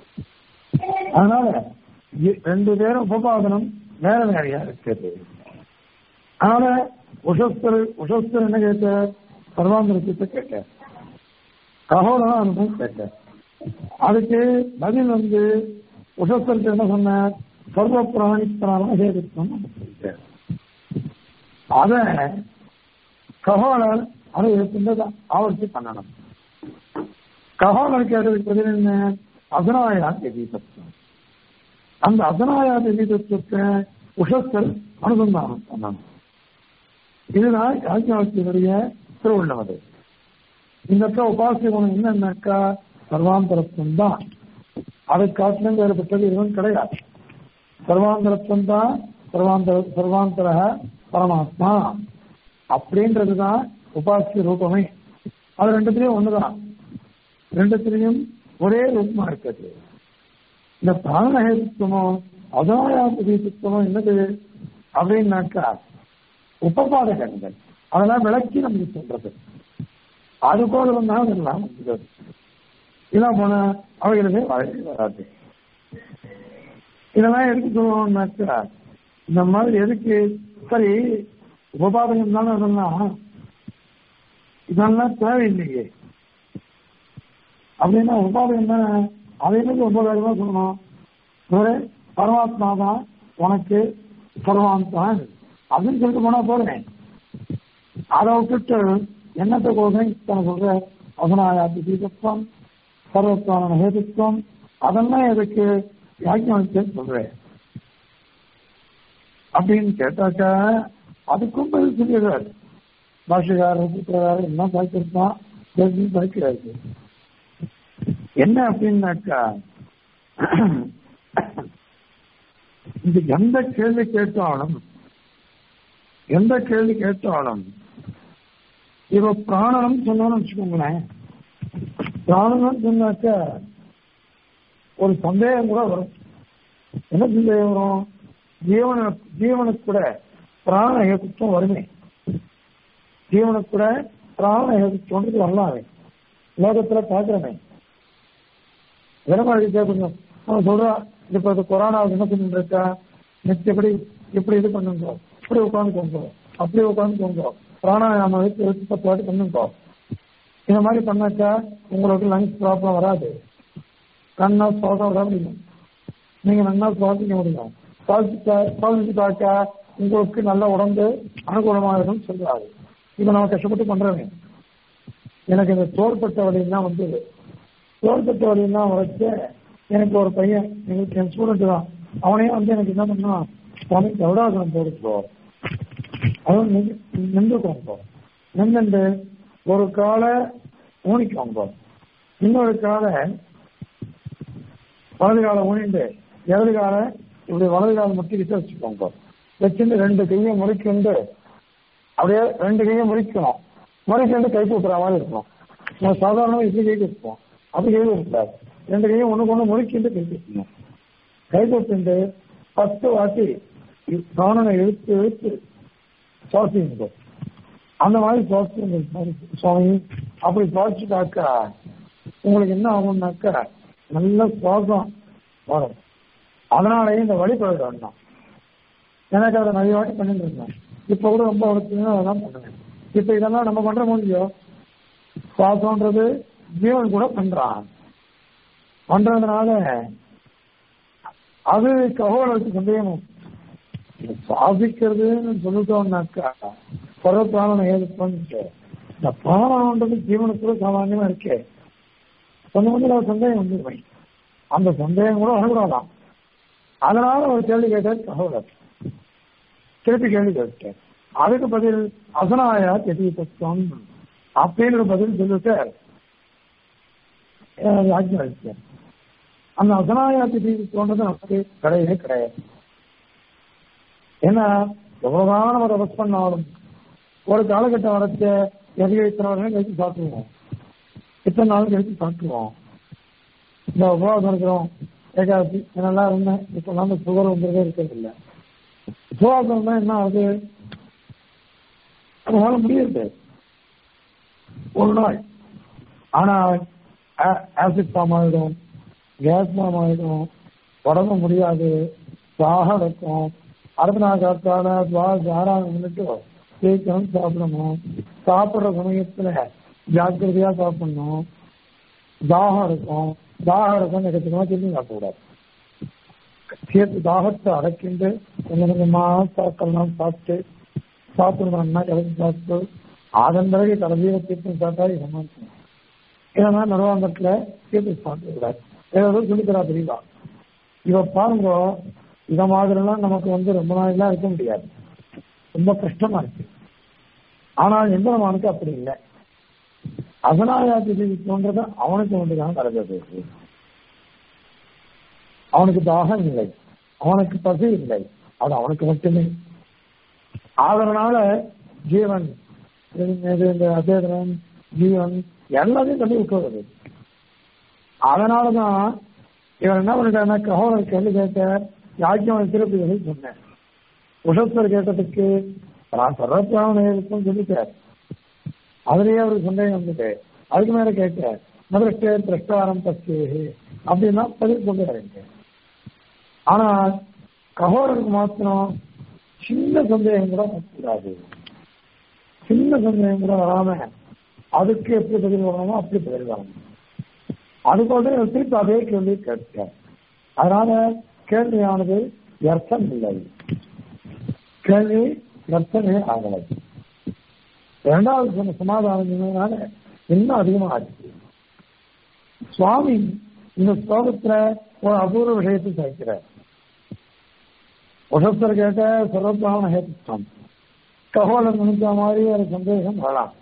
அதனால இ- ரெண்டு பேரும் உபபாதனம் வேற வேறையா இருக்குது அதனால உஷஸ்தர் உஷஸ்தர் என்ன கேட்ட சர்வாந்திரத்தை கேட்ட ககோலதான் அனுபவம் கேட்ட அதுக்கு பதில் வந்து உஷஸ்தருக்கு என்ன சொன்ன சர்வ பிராணி பிராணம் ஹேதுத்வம் அத ககோலர் அதை இருக்கின்றது ஆவர்த்தி பண்ணணும் ககோலர் கேட்டதுக்கு பதில் என்ன அசனாயா எதிர்த்தம் அந்த அசனாயா எதிர்த்தத்தை உஷஸ்தர் அனுசந்தானம் பண்ணணும் இதுதான் யாஜ்ஞாவத்தினுடைய திருவுள்ளம் அது இந்த இடத்துல உபாசிய குணம் என்னன்னாக்கா சர்வாந்தரத்துவம் தான் அதை காட்டிலும் வேறுபட்டது எதுவும் கிடையாது சர்வாந்தரத்துவம் தான் சர்வாந்தர சர்வாந்தர பரமாத்மா அப்படின்றதுதான் உபாசிய ரூபமே அது ரெண்டுத்திலையும் ஒண்ணுதான் ரெண்டுத்திலையும் ஒரே ரூபமா இருக்குது இந்த பிராணஹேத்துவமோ அதாயாபதீத்துவமோ என்னது அப்படின்னாக்கா உபபாதகங்கள் அதெல்லாம் விளக்கி நமக்கு சொல்றது அது போல தான் இதெல்லாம் வந்துடுது இதெல்லாம் போன அவைகளுக்கு வரவே வராது இதெல்லாம் எதுக்கு சொல்லுவோம்னாக்கா இந்த மாதிரி எதுக்கு சரி உபபாதகம் தானே அதெல்லாம் இதெல்லாம் தேவையில்லையே அப்படின்னா உபாதகம் தானே அதை என்னது உபகாரமா சொல்லணும் ஒரு பரமாத்மா தான் உனக்கு சர்வாந்தான் அப்படின்னு சொல்லிட்டு போனா போதுமே அதை விட்டுட்டு என்னத்தை கோசம் இத்தனை சொல்ற அதனாயாதி தீபத்துவம் சர்வத்தான ஹேதுத்துவம் அதெல்லாம் எதுக்கு யாக்கியம் சொல்றேன் அப்படின்னு கேட்டாக்கா அதுக்கும் பதில் சொல்லிடுறாரு பாஷகாரர் சூத்திரகாரர் எல்லாம் பார்த்திருப்பான் தெரிஞ்சு பார்க்கிறாரு என்ன அப்படின்னாக்கா இது எந்த கேள்வி கேட்டாலும் எந்த கேள்வி கேட்டாலும் இவ பிராணனம் சொன்னாலும் வச்சுக்கோங்களேன் பிராணனம் சொன்னாக்க ஒரு சந்தேகம் கூட வரும் என்ன சந்தேகம் வரும் ஜீவன ஜீவனுக்கு கூட பிராண ஏகத்துவம் வருமே ஜீவனுக்கு கூட பிராண ஏகத்துவம் வரலாமே லோகத்துல பாக்குறமே விலமாடி கொஞ்சம் அவன் சொல்றான் இப்ப இந்த கொரோனா என்ன பண்ணிட்டு இருக்கா நெக்ஸ்ட் எப்படி எப்படி இது பண்ணுங்க இப்படி உட்காந்துக்கோங்க அப்படி உட்காந்துக்கோங்க பிராணாயாமம் வச்சு வச்சு பத்து வாட்டி பண்ணுங்க இந்த மாதிரி பண்ணாக்கா உங்களுக்கு லங்ஸ் ப்ராப்ளம் வராது கண்ணா சுவாசம் விட முடியும் நீங்க நல்லா சுவாசிக்க முடியும் சுவாசிச்சா சுவாசிச்சுட்டாக்கா உங்களுக்கு நல்ல உடம்பு அனுகூலமாக இருக்கும்னு சொல்றாரு இப்ப நம்ம கஷ்டப்பட்டு பண்றோமே எனக்கு இந்த தோள்பட்ட வலியெல்லாம் வந்து தோள்பட்ட வலியெல்லாம் வரைச்ச எனக்கு ஒரு பையன் எங்களுக்கு என் ஸ்டூடெண்ட் தான் அவனே வந்து எனக்கு என்ன பண்ணான் சுவாமி கருடாசனம் போடுச்சோ அதுவும் நின்றுக்கோங்க நின்று ஒரு காலை ஊனிக்கோங்க இன்னொரு காலை வலது காலை ஊனிண்டு இடது காலை இப்படி வலது காலை முட்டிக்கிட்டு வச்சுக்கோங்க வச்சுட்டு ரெண்டு கையும் முறிக்கிண்டு அப்படியே ரெண்டு கையும் முறிக்கணும் முறிக்கிண்டு கை கூட்டுற மாதிரி இருக்கணும் நம்ம சாதாரணமாக இப்படி கை கூட்டுவோம் அப்படி கை கூட்டாது ரெண்டு கையும் ஒண்ணுக்கு ஒண்ணு முறிக்கிண்டு கை கூட்டணும் கை கூட்டுண்டு பத்து வாட்டி கவனனை இழுத்து இழுத்து சுவாசிங்க அந்த மாதிரி சுவாசிங்க சுவாமி அப்படி சுவாசிட்டாக்கா உங்களுக்கு என்ன ஆகும்னாக்கா நல்ல சுவாசம் வரும் அதனாலேயே இந்த வழிபட வேண்டாம் எனக்கு அதை நிறைய வாட்டி பண்ணிட்டு இருந்தேன் இப்ப கூட ரொம்ப வளர்த்துனா அதெல்லாம் பண்ணுவேன் இப்ப இதெல்லாம் நம்ம பண்ற முடியும் சுவாசம்ன்றது ஜீவன் கூட பண்றான் பண்றதுனால அது ககோலத்துக்கு சந்தேகம் சுவாசிக்கிறதுன்னு சொல்லிட்டோம்னாக்கா பரவத்தான ஏது பண்ணிட்டு இந்த பிராணம்ன்றது ஜீவனுக்குள்ள சாமானியமா இருக்கே கொஞ்சம் கொஞ்சம் சந்தேகம் வந்துருவேன் அந்த சந்தேகம் கூட வரக்கூடாதான் அதனால ஒரு கேள்வி கேட்டார் ககோலர் திருப்பி கேள்வி கேட்டேன் அதுக்கு பதில் அசனாயா தெரிய தத்துவம் அப்படின்னு பதில் சொல்லிட்டு ஆஜ்ஞாபித்தேன் அந்த அசனாயா திதி தோன்றது நமக்கு கிடையவே கிடையாது ஏன்னா எவ்வளவுதான் நம்ம தபஸ் பண்ணாலும் ஒரு காலகட்டம் வரைச்ச எதிர்க்க இத்தனை வருஷம் கழிச்சு சாப்பிடுவோம் இத்தனை நாள் கழிச்சு சாப்பிடுவோம் இந்த உபவாசம் இருக்கிறோம் ஏகாதசி நல்லா இருந்தேன் இப்ப நம்ம சுகர் வந்துருக்கே இருக்கிறது இல்லை உபவாசம் தான் என்ன ஆகுது அதனால முடியுது ஒரு நாள் ஆனா ஆசிட் ஃபார்ம் ஆகிடும் கேஸ் ஃபார்ம் ஆகிடும் உடம்பு முடியாது தாகம் இருக்கும் அடுத்த நாள் காத்தால துவாசி ஆறாம் மினிட்டு சீக்கிரம் சாப்பிடணும் சாப்பிடுற சமயத்துல ஜாக்கிரதையா சாப்பிடணும் தாகம் இருக்கும் தாகம் இருக்கும் நிகழ்ச்சிக்கமா திரும்பி சாப்பிடக்கூடாது சேர்த்து தாகத்தை அடக்கிண்டு கொஞ்சம் கொஞ்சமா சாப்பிடலாம் சாப்பிட்டு சாப்பிடணும்னா கிளம்பி சாப்பிட்டு அதன் பிறகு கடைசியில தீர்த்தம் சாப்பிட்டா இதெல்லாம் இதெல்லாம் நடுவாங்கத்துல தீர்த்து சாப்பிடக்கூடாது ஏதாவது சொல்லித்தரா தெரியல இவ பாருங்க இத மாதிரிலாம் நமக்கு வந்து ரொம்ப நாளெல்லாம் இருக்க முடியாது ரொம்ப கஷ்டமா இருக்கு ஆனால் எம்பெருமானுக்கு அப்படி இல்லை அசனாயாதி தோன்றது அவனுக்கு ஒன்றுதான் நடந்தது அவனுக்கு தாகம் இல்லை அவனுக்கு பசி இல்லை அது அவனுக்கு மட்டுமே அதனால ஜீவன் இந்த அசேதனம் ஜீவன் எல்லாத்தையும் தள்ளி விட்டுறது அதனாலதான் இவன் என்ன பண்ணிட்டாருன்னா ககோலர் கேள்வி கேட்ட யாக்கியம் திருப்பதிகளை சொன்னேன் உஷஸ்வர் கேட்டதுக்கு நான் சர்வப்பிராமண இருக்கும்னு சொல்லிட்டார் அதுலயே அவருக்கு சந்தேகம் வந்துட்டு அதுக்கு மேல கேட்டேன் முதல்ல திரஷ்டாரம் பச்சு அப்படின்னா பதில் கொண்டு வரீங்க ஆனா ககோரருக்கு மாத்திரம் சின்ன சந்தேகம் கூட வரக்கூடாது சின்ன சந்தேகம் கூட வராம அதுக்கு எப்படி பதில் வரணுமோ அப்படி பதில் வரணும் அதுபோல திருப்பி அதே கேள்வி கேட்க அதனால கேள்வியானது அர்த்தம் இல்லை கேள்வி அர்த்தமே ஆகலை இரண்டாவது சொன்ன சமாதானம் சொன்னதுனால இன்னும் அதிகமா ஆச்சு சுவாமி இந்த ஸ்லோகத்துல ஒரு அபூர்வ விஷயத்தை சேர்க்கிறார் உஷத்தர் கேட்ட சர்வபிராமண ஹேத்துவம் ககோலம் நினைச்ச மாதிரி ஒரு சந்தேகம் வரலாம்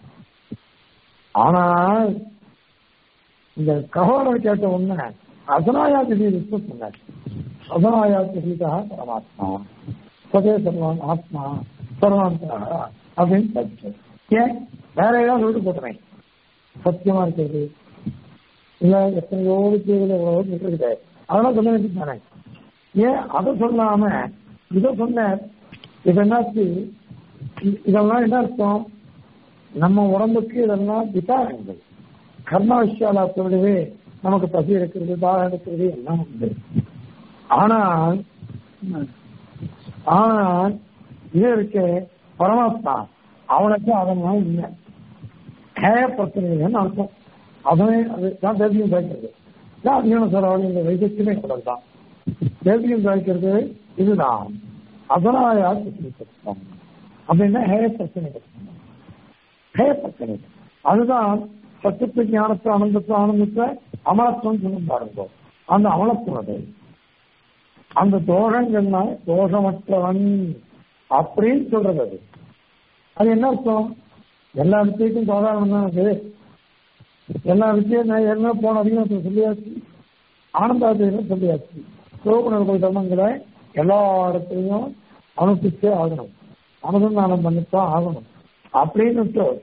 ஆனால் இந்த ககோலர் கேட்ட உடனே அசனாயா திதி சொன்னார் அசனாயா திதிதா பரமாத்மா சதே சர்வான் ஆத்மா சர்வாந்தா அப்படின்னு படிச்சு ஏன் வேற ஏதாவது சொல்லிட்டு போட்டுறேன் சத்தியமா இருக்கிறது இல்ல எத்தனையோ விஷயங்கள் எவ்வளவோ இருக்குது அதெல்லாம் சொல்ல வேண்டியது தானே ஏன் அதை சொல்லாம இதை சொன்ன இது என்னாச்சு இதெல்லாம் என்ன அர்த்தம் நம்ம உடம்புக்கு இதெல்லாம் விசாரங்கள் கர்ம விஷயாலாத்தோடவே நமக்கு பசி இருக்கிறது தாகம் இருக்கிறது எல்லாம் உண்டு ஆனால் ஆனால் இது இருக்க பரமாத்மா அவனுக்கு அதெல்லாம் இல்லை ஹேய பிரச்சனைகள்னு அர்த்தம் அதனே அதுதான் தேசியம் சாய்க்கிறது அத்தியான சொல்றாங்க இந்த வைத்தியமே கடல் தான் தேசியம் சாய்க்கிறது இதுதான் அதனாயா பிரச்சனை அப்படின்னா ஹேய பிரச்சனை ஹேய பிரச்சனை அதுதான் சத்தியத்து ஞானத்தை ஆனந்தத்தை ஆனந்தத்தை அமலத்துவம் சொல்லும் பாருங்க அந்த அமலத்துவம் அது அந்த தோஷங்கள்னா தோஷமற்றவன் அப்படின்னு சொல்றது அது அது என்ன அர்த்தம் எல்லா விஷயத்தையும் சாதாரணம் தான் அது எல்லா விஷயம் நான் ஏற்கனவே போன அதிகம் சொல்லியாச்சு ஆனந்தாத்திரம் சொல்லியாச்சு சிவகுணர்கள் தர்மங்களை எல்லா இடத்துலையும் அனுப்பிச்சே ஆகணும் அனுசந்தானம் பண்ணித்தான் ஆகணும் அப்படின்னு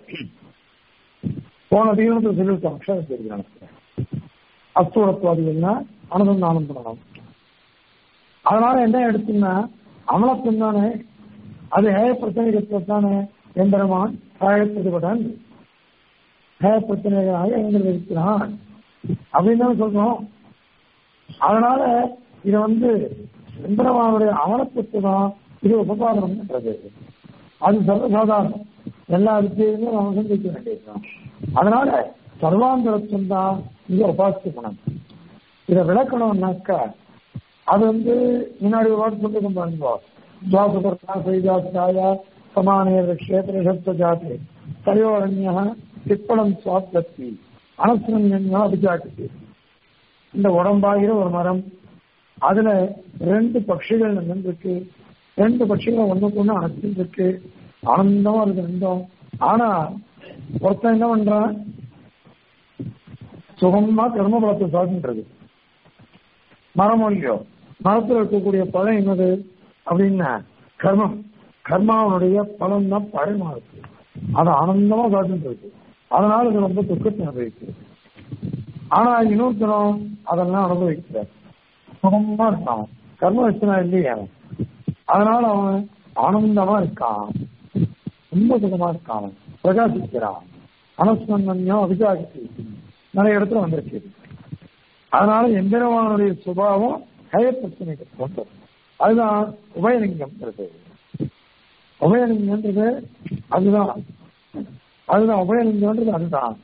போன அதிகத்தை சொல்லிவிட்டோம் அக்ஷர தெரியும் அஸ்தூரத்துவாதிகள்னா அனுசந்தானம் பண்ணணும் அதனால என்ன எடுத்துன்னா அமலத்தம் தானே அது ஹேய பிரச்சனைகள் தானே எம்பெருமான் சாயப்பதுபடன் ஹேய பிரச்சனைகளாக எங்கள் இருக்கிறான் அப்படின்னு தானே சொல்றோம் அதனால இது வந்து எம்பெருமானுடைய அமலத்துக்கு தான் இது உபகாரம் பண்றது அது சர்வசாதாரணம் எல்லா விஷயத்தையும் நம்ம சிந்திக்க வேண்டியதுதான் அதனால சர்வாந்தரத்துவம் தான் இங்க உபாசிக்க குணம் இதை விளக்கணும்னாக்கா அது வந்து முன்னாடி ஒரு வார்த்தை சொல்லிருக்கோம் பாருங்க துவாசுபர்ணா சைஜாத்தாயா சமானே க்ஷேத்திர சப்த ஜாதி தயோரண்யா திப்பளம் சுவாப்தி அனசுரண்யா அபிஜாக்கு இந்த உடம்பாகிற ஒரு மரம் அதுல ரெண்டு பட்சிகள் நின்றுருக்கு ரெண்டு பட்சிகளும் ஒண்ணுக்கு ஒண்ணு அணைச்சிட்டு இருக்கு ஆனந்தமா இருக்கு ரெண்டும் ஆனா ஒருத்தன் என்ன பண்றான் சுகமா கர்ம பலத்தை சாதின்றது மரம் இல்லையோ மரத்தில் இருக்கக்கூடிய பழம் என்னது அப்படின்னா கர்மம் கர்மாவனுடைய பலன் தான் பழமா இருக்கு அது ஆனந்தமா சாதிட்டு இருக்கு அதனால இது ரொம்ப துக்கத்தை அனுபவிக்குது ஆனா இன்னொருத்தனம் அதெல்லாம் அனுபவிக்கிறார் சுகமா இருக்கான் கர்ம வச்சனா இல்லையே அவன் அதனால அவன் ஆனந்தமா இருக்கான் ரொம்ப சுகமா இருக்கான் அவன் பிரகாசிக்கிறான் அனஸ்மன்யம் அபிஜாகி நிறைய இடத்துல வந்திருக்கு அதனால எந்திரவானுடைய சுபாவம் கய பிரச்சனைக்கு கொண்டது அதுதான் உபயலிங்கம்ன்றது உபயலிங்கம்ன்றது அதுதான் அதுதான் உபயலிங்கம்ன்றது அதுதான்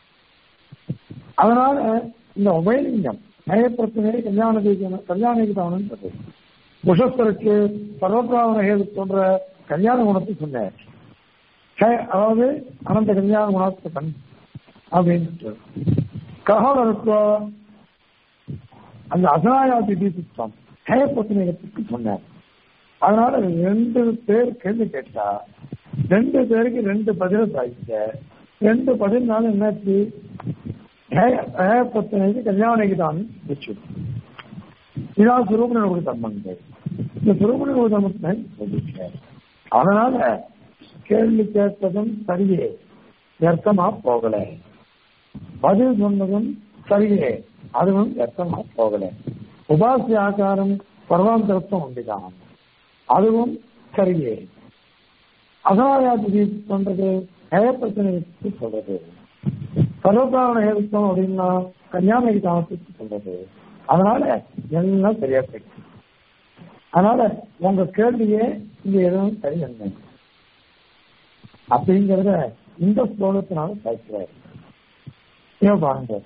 அதனால இந்த உபயலிங்கம் கய பிரச்சனை கல்யாண கல்யாணிக்கு தானன்றது புஷஸ்தருக்கு சர்வபிராமண ஹேது போன்ற கல்யாண குணத்தை சொன்னார் அதாவது அனந்த கல்யாண குணாத்மகன் அப்படின்ட்டு ககோலருக்கு அந்த அசனாயாதி தீபித்தம் ஹேயப்பத்தினத்துக்கு சொன்னார் அதனால ரெண்டு பேர் கேள்வி கேட்டா ரெண்டு பேருக்கு ரெண்டு பதில் சாய்க்க ரெண்டு பதில்னால என்னாச்சு ஹேயப்பத்தினைக்கு கல்யாணிக்கு தான் வச்சு இதான் சுரூபனோட தர்மங்கள் இந்த சுரூபனோட தர்மத்தை சொல்லிட்டார் அதனால கேள்வி கேட்பதும் சரியே வியர்த்தமா போகல பதில் சொன்னதும் சரியே அதுவும் வியர்த்தமா போகல உபாசிய ஆகாரம் சர்வாந்தரத்துவம் உண்டுதான் அதுவும் சரியே அசனாயாதி பண்றது ஹேயப்பிரச்சனைக்கு சொல்றது சர்வகாரண ஹேதுத்தம் அப்படின்னா கன்னியாகுமரி காலத்துக்கு சொல்றது அதனால எல்லாம் சரியா போயிடுச்சு அதனால உங்க கேள்வியே இங்க எதுவும் சரியல்ல அப்படிங்கிறத இந்த ஸ்லோகத்தினால பேசுறாரு ஏன் பாருங்க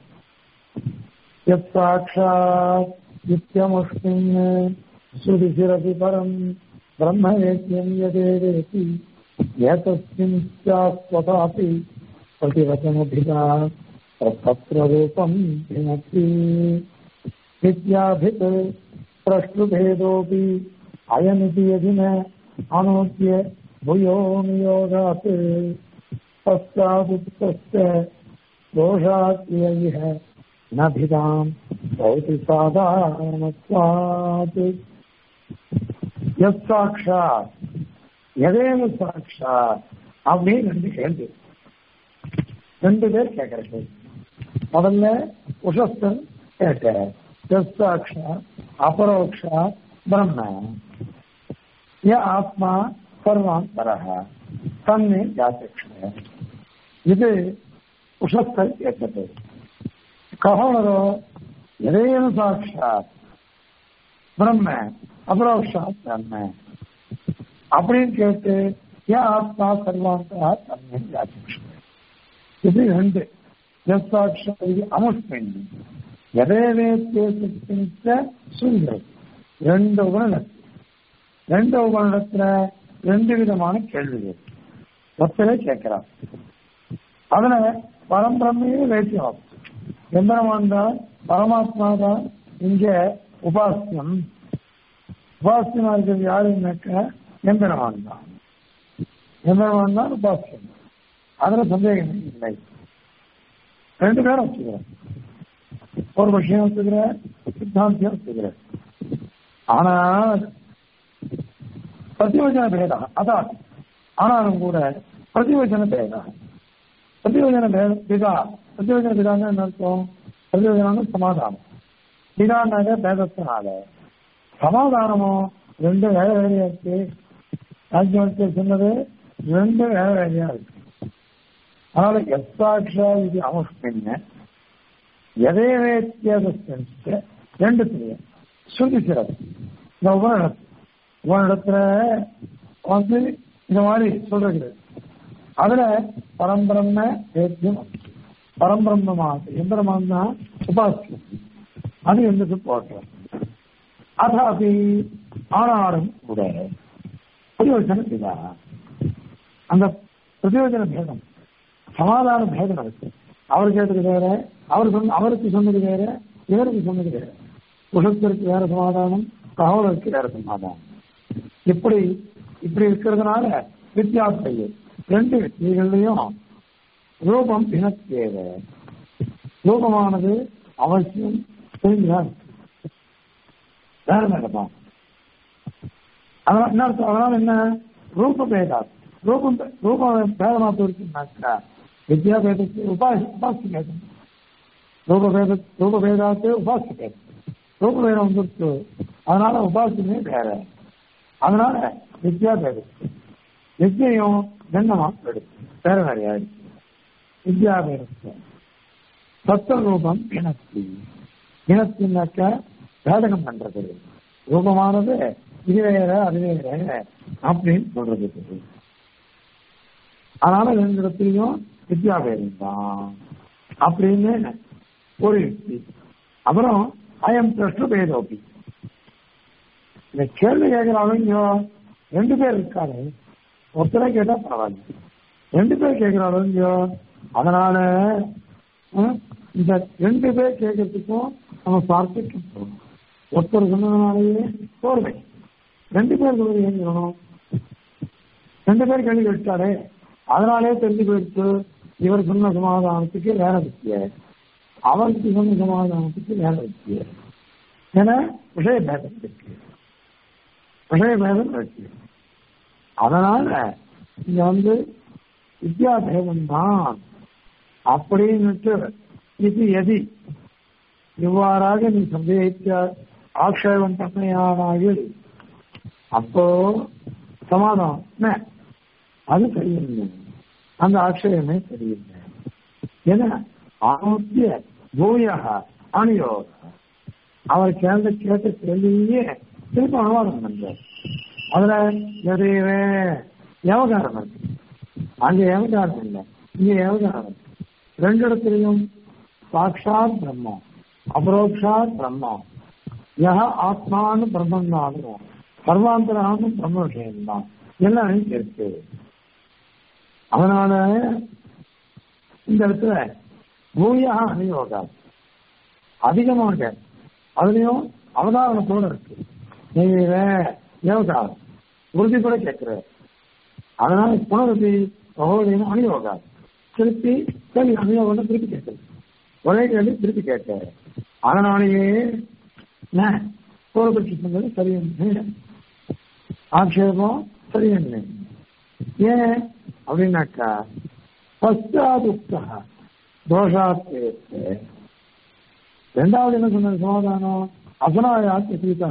சாட்சாத் நித்தியமுஷ்மின் சுதிசிரதி பரம் பிரம்ம வேத்தியம் யதேவேதி ஏதஸ்மின் ஸ்யாஸ்வதாபி प्रतिवचनभिधा तत्ररूपम् भिनक्ति विद्याभित् प्रश्रुभेदोऽपि अयमिति यदि न अनोद्य भूयो नियोगात् पश्चादुक्तस्य दोषात्ययः न भिदाम् भवति साधारणत्वात् यत् साक्षात् எதேன சாட்சா அப்படின்னு ரெண்டு கேள்வி ரெண்டு பேர் கேட்கிற கேள்வி முதல்ல உஷஸ்தன் கேட்ட சாட்சா அபரோக்ஷா பிரம்ம ய ஆத்மா சர்வாந்தரக தன்னை ஜாத்திக்ஷ இது உஷஸ்தன் கேட்டது கஹோனரோ எதேன சாட்சாத் பிரம்ம அபரோக்ஷா பிரம்ம அப்படின்னு கேட்டு ஏன் ஆத்மா சர்வாந்தரா தன்னை ஜாத்திக்ஷ இது ரெண்டு ஜஸ்தாட்சி அமுஷ்மின் எதே வேத்திய சுருங்கிறது ரெண்டு குணம் ரெண்டு உபநிடத்துல ரெண்டு விதமான கேள்விகள் ஒத்தரே கேட்கிறார் அதுல பரம்பிரமையே வேட்டியம் எந்திரமான் தான் பரமாத்மா தான் இங்க உபாசியம் உபாசியமா இருக்கிறது யாருன்னாக்க எந்திரமான் தான் எந்திரமான் தான் உபாசியம் அதுல சந்தேகம் இல்லை ரெண்டு பேரும் வச்சுக்கிறேன் ஒரு விஷயம் வச்சுக்கிறேன் சித்தாந்தியம் வச்சுக்கிறேன் ஆனா பிரதிவச்சன பேதம் அதான் ஆனாலும் கூட பிரதிவச்சன பேதம் பிரதிவச்சன பிதா பிரதிவச்சன பிதான்னு என்ன அர்த்தம் பிரதிவச்சனம் சமாதானம் பிதான்னாக பேதத்தினால சமாதானமும் ரெண்டு வேலை வேலையா இருக்கு ராஜ்யவர்த்தி சொன்னது ரெண்டு வேலை வேலையா இருக்கு அதனால எஸ்தாட்சா இது அவஸ்மின்ன எதே வேத்தியத ரெண்டு தெரியும் சுருதி சிறப்பு இந்த உபநிடத்து உபநிடத்துல வந்து இந்த மாதிரி சொல்றது அதுல பரம்பிரம்ம வேத்தியம் பரம்பிரம்மமாக எந்திரமான் தான் உபாசியம் அது எந்த போட்டோம் அதாபி ஆனாலும் கூட பிரயோஜனம் இதா அந்த பிரயோஜன பேதம் சமாதான பேதம் இருக்கு அவர் கேட்டது வேற அவர் சொன்ன அவருக்கு சொன்னது வேற இவருக்கு சொன்னது வேற உஷத்திற்கு வேற சமாதானம் காவலருக்கு வேற சமாதானம் இப்படி இப்படி இருக்கிறதுனால வித்தியாசையை ரெண்டு வித்தியகள்லையும் ரூபம் இனத்தேவ ரூபமானது அவசியம் தெரிஞ்சுதான் இருக்கு வேற வேறதான் அதனால என்ன அர்த்தம் அதனால என்ன ரூப பேதா ரூபம் ரூபம் பேதமா போயிருக்குனாக்கா வித்யா பேதத்து உபாசி உபாசி பேதம் ரூப பேத ரூப பேதாத்து உபாசி பேதம் ரூப பேதம் வந்துருச்சு அதனால உபாசனே வேற அதனால வித்யா பேதத்து வித்யம் கண்ணமா எடுத்து வேற வேறையா இருக்கு வித்யா பேதத்து சத்த ரூபம் இனத்தி இனத்தினாக்க பேதகம் பண்றது ரூபமானது இது வேற அது வேற அப்படின்னு சொல்றது அதனால ரெண்டு இடத்துலையும் வித்யாபேதம் தான் அப்படின்னு ஒரு யுக்தி அப்புறம் அயம் பிரஷ்ன பேதோபி இந்த கேள்வி கேட்கிறாங்க ரெண்டு பேர் இருக்காரு ஒருத்தரை கேட்டா பரவாயில்ல ரெண்டு பேர் கேட்கிறாங்க அதனால இந்த ரெண்டு பேர் கேட்கறதுக்கும் நம்ம சார்த்திக்கம் போகணும் ஒருத்தர் சொன்னதுனாலேயே போர்வை ரெண்டு பேர் சொல்றது ஏன் சொல்லணும் ரெண்டு பேர் கேள்வி கேட்டாரு அதனாலே தெரிஞ்சு போயிடுச்சு இவர் சொன்ன சமாதானத்துக்கு வேற வித்திய அவருக்கு சொன்ன சமாதானத்துக்கு வேற வித்திய என விஷய பேதம் இருக்கு விஷய பேதம் இருக்கு அதனால இங்க வந்து வித்யா பேதம் தான் அப்படின்னுட்டு இது எதி இவ்வாறாக நீ சந்தேகித்த ஆக்ஷேபம் பண்ணையானாயில் அப்போ சமாதானம் என்ன அது சரியில்லை அந்த ஆட்சேபமே சரியில்லை ஏன்னா ஆரோக்கிய பூயாக அணியோக அவர் கேள்வி கேட்ட கேள்வியே திரும்ப அனுவாதம் பண்றார் அதுல எதையவே விவகாரம் இருக்கு அங்க விவகாரம் இல்லை இங்க விவகாரம் இருக்கு ரெண்டு இடத்துலையும் சாட்சாத் பிரம்மம் அபரோக்ஷாத் பிரம்மம் யக ஆத்மானு பிரம்மம் தான் சர்வாந்தரானும் பிரம்ம விஷயம் தான் எல்லாமே இருக்கு அதனால இந்த இடத்துல பூயா அணியோகா அதிகமாக அதுலயும் அவதாரணத்தோட இருக்கு நீங்க யோகாரம் உறுதிப்பட கேட்கிற அதனால புனரதி சகோதரின் அணியோகா திருப்பி கேள்வி அணியோகம் திருப்பி கேட்குது ஒரே கேள்வி திருப்பி கேட்க அதனாலேயே பூர்வபட்சி சொன்னது சரியன்னு ஆட்சேபம் சரியன்னு ஏன் அப்படின்னாக்கா பஸ்தாதுக்தா தோஷாத்து ரெண்டாவது என்ன சொன்ன சமாதானம் அசனாயாத் சீதா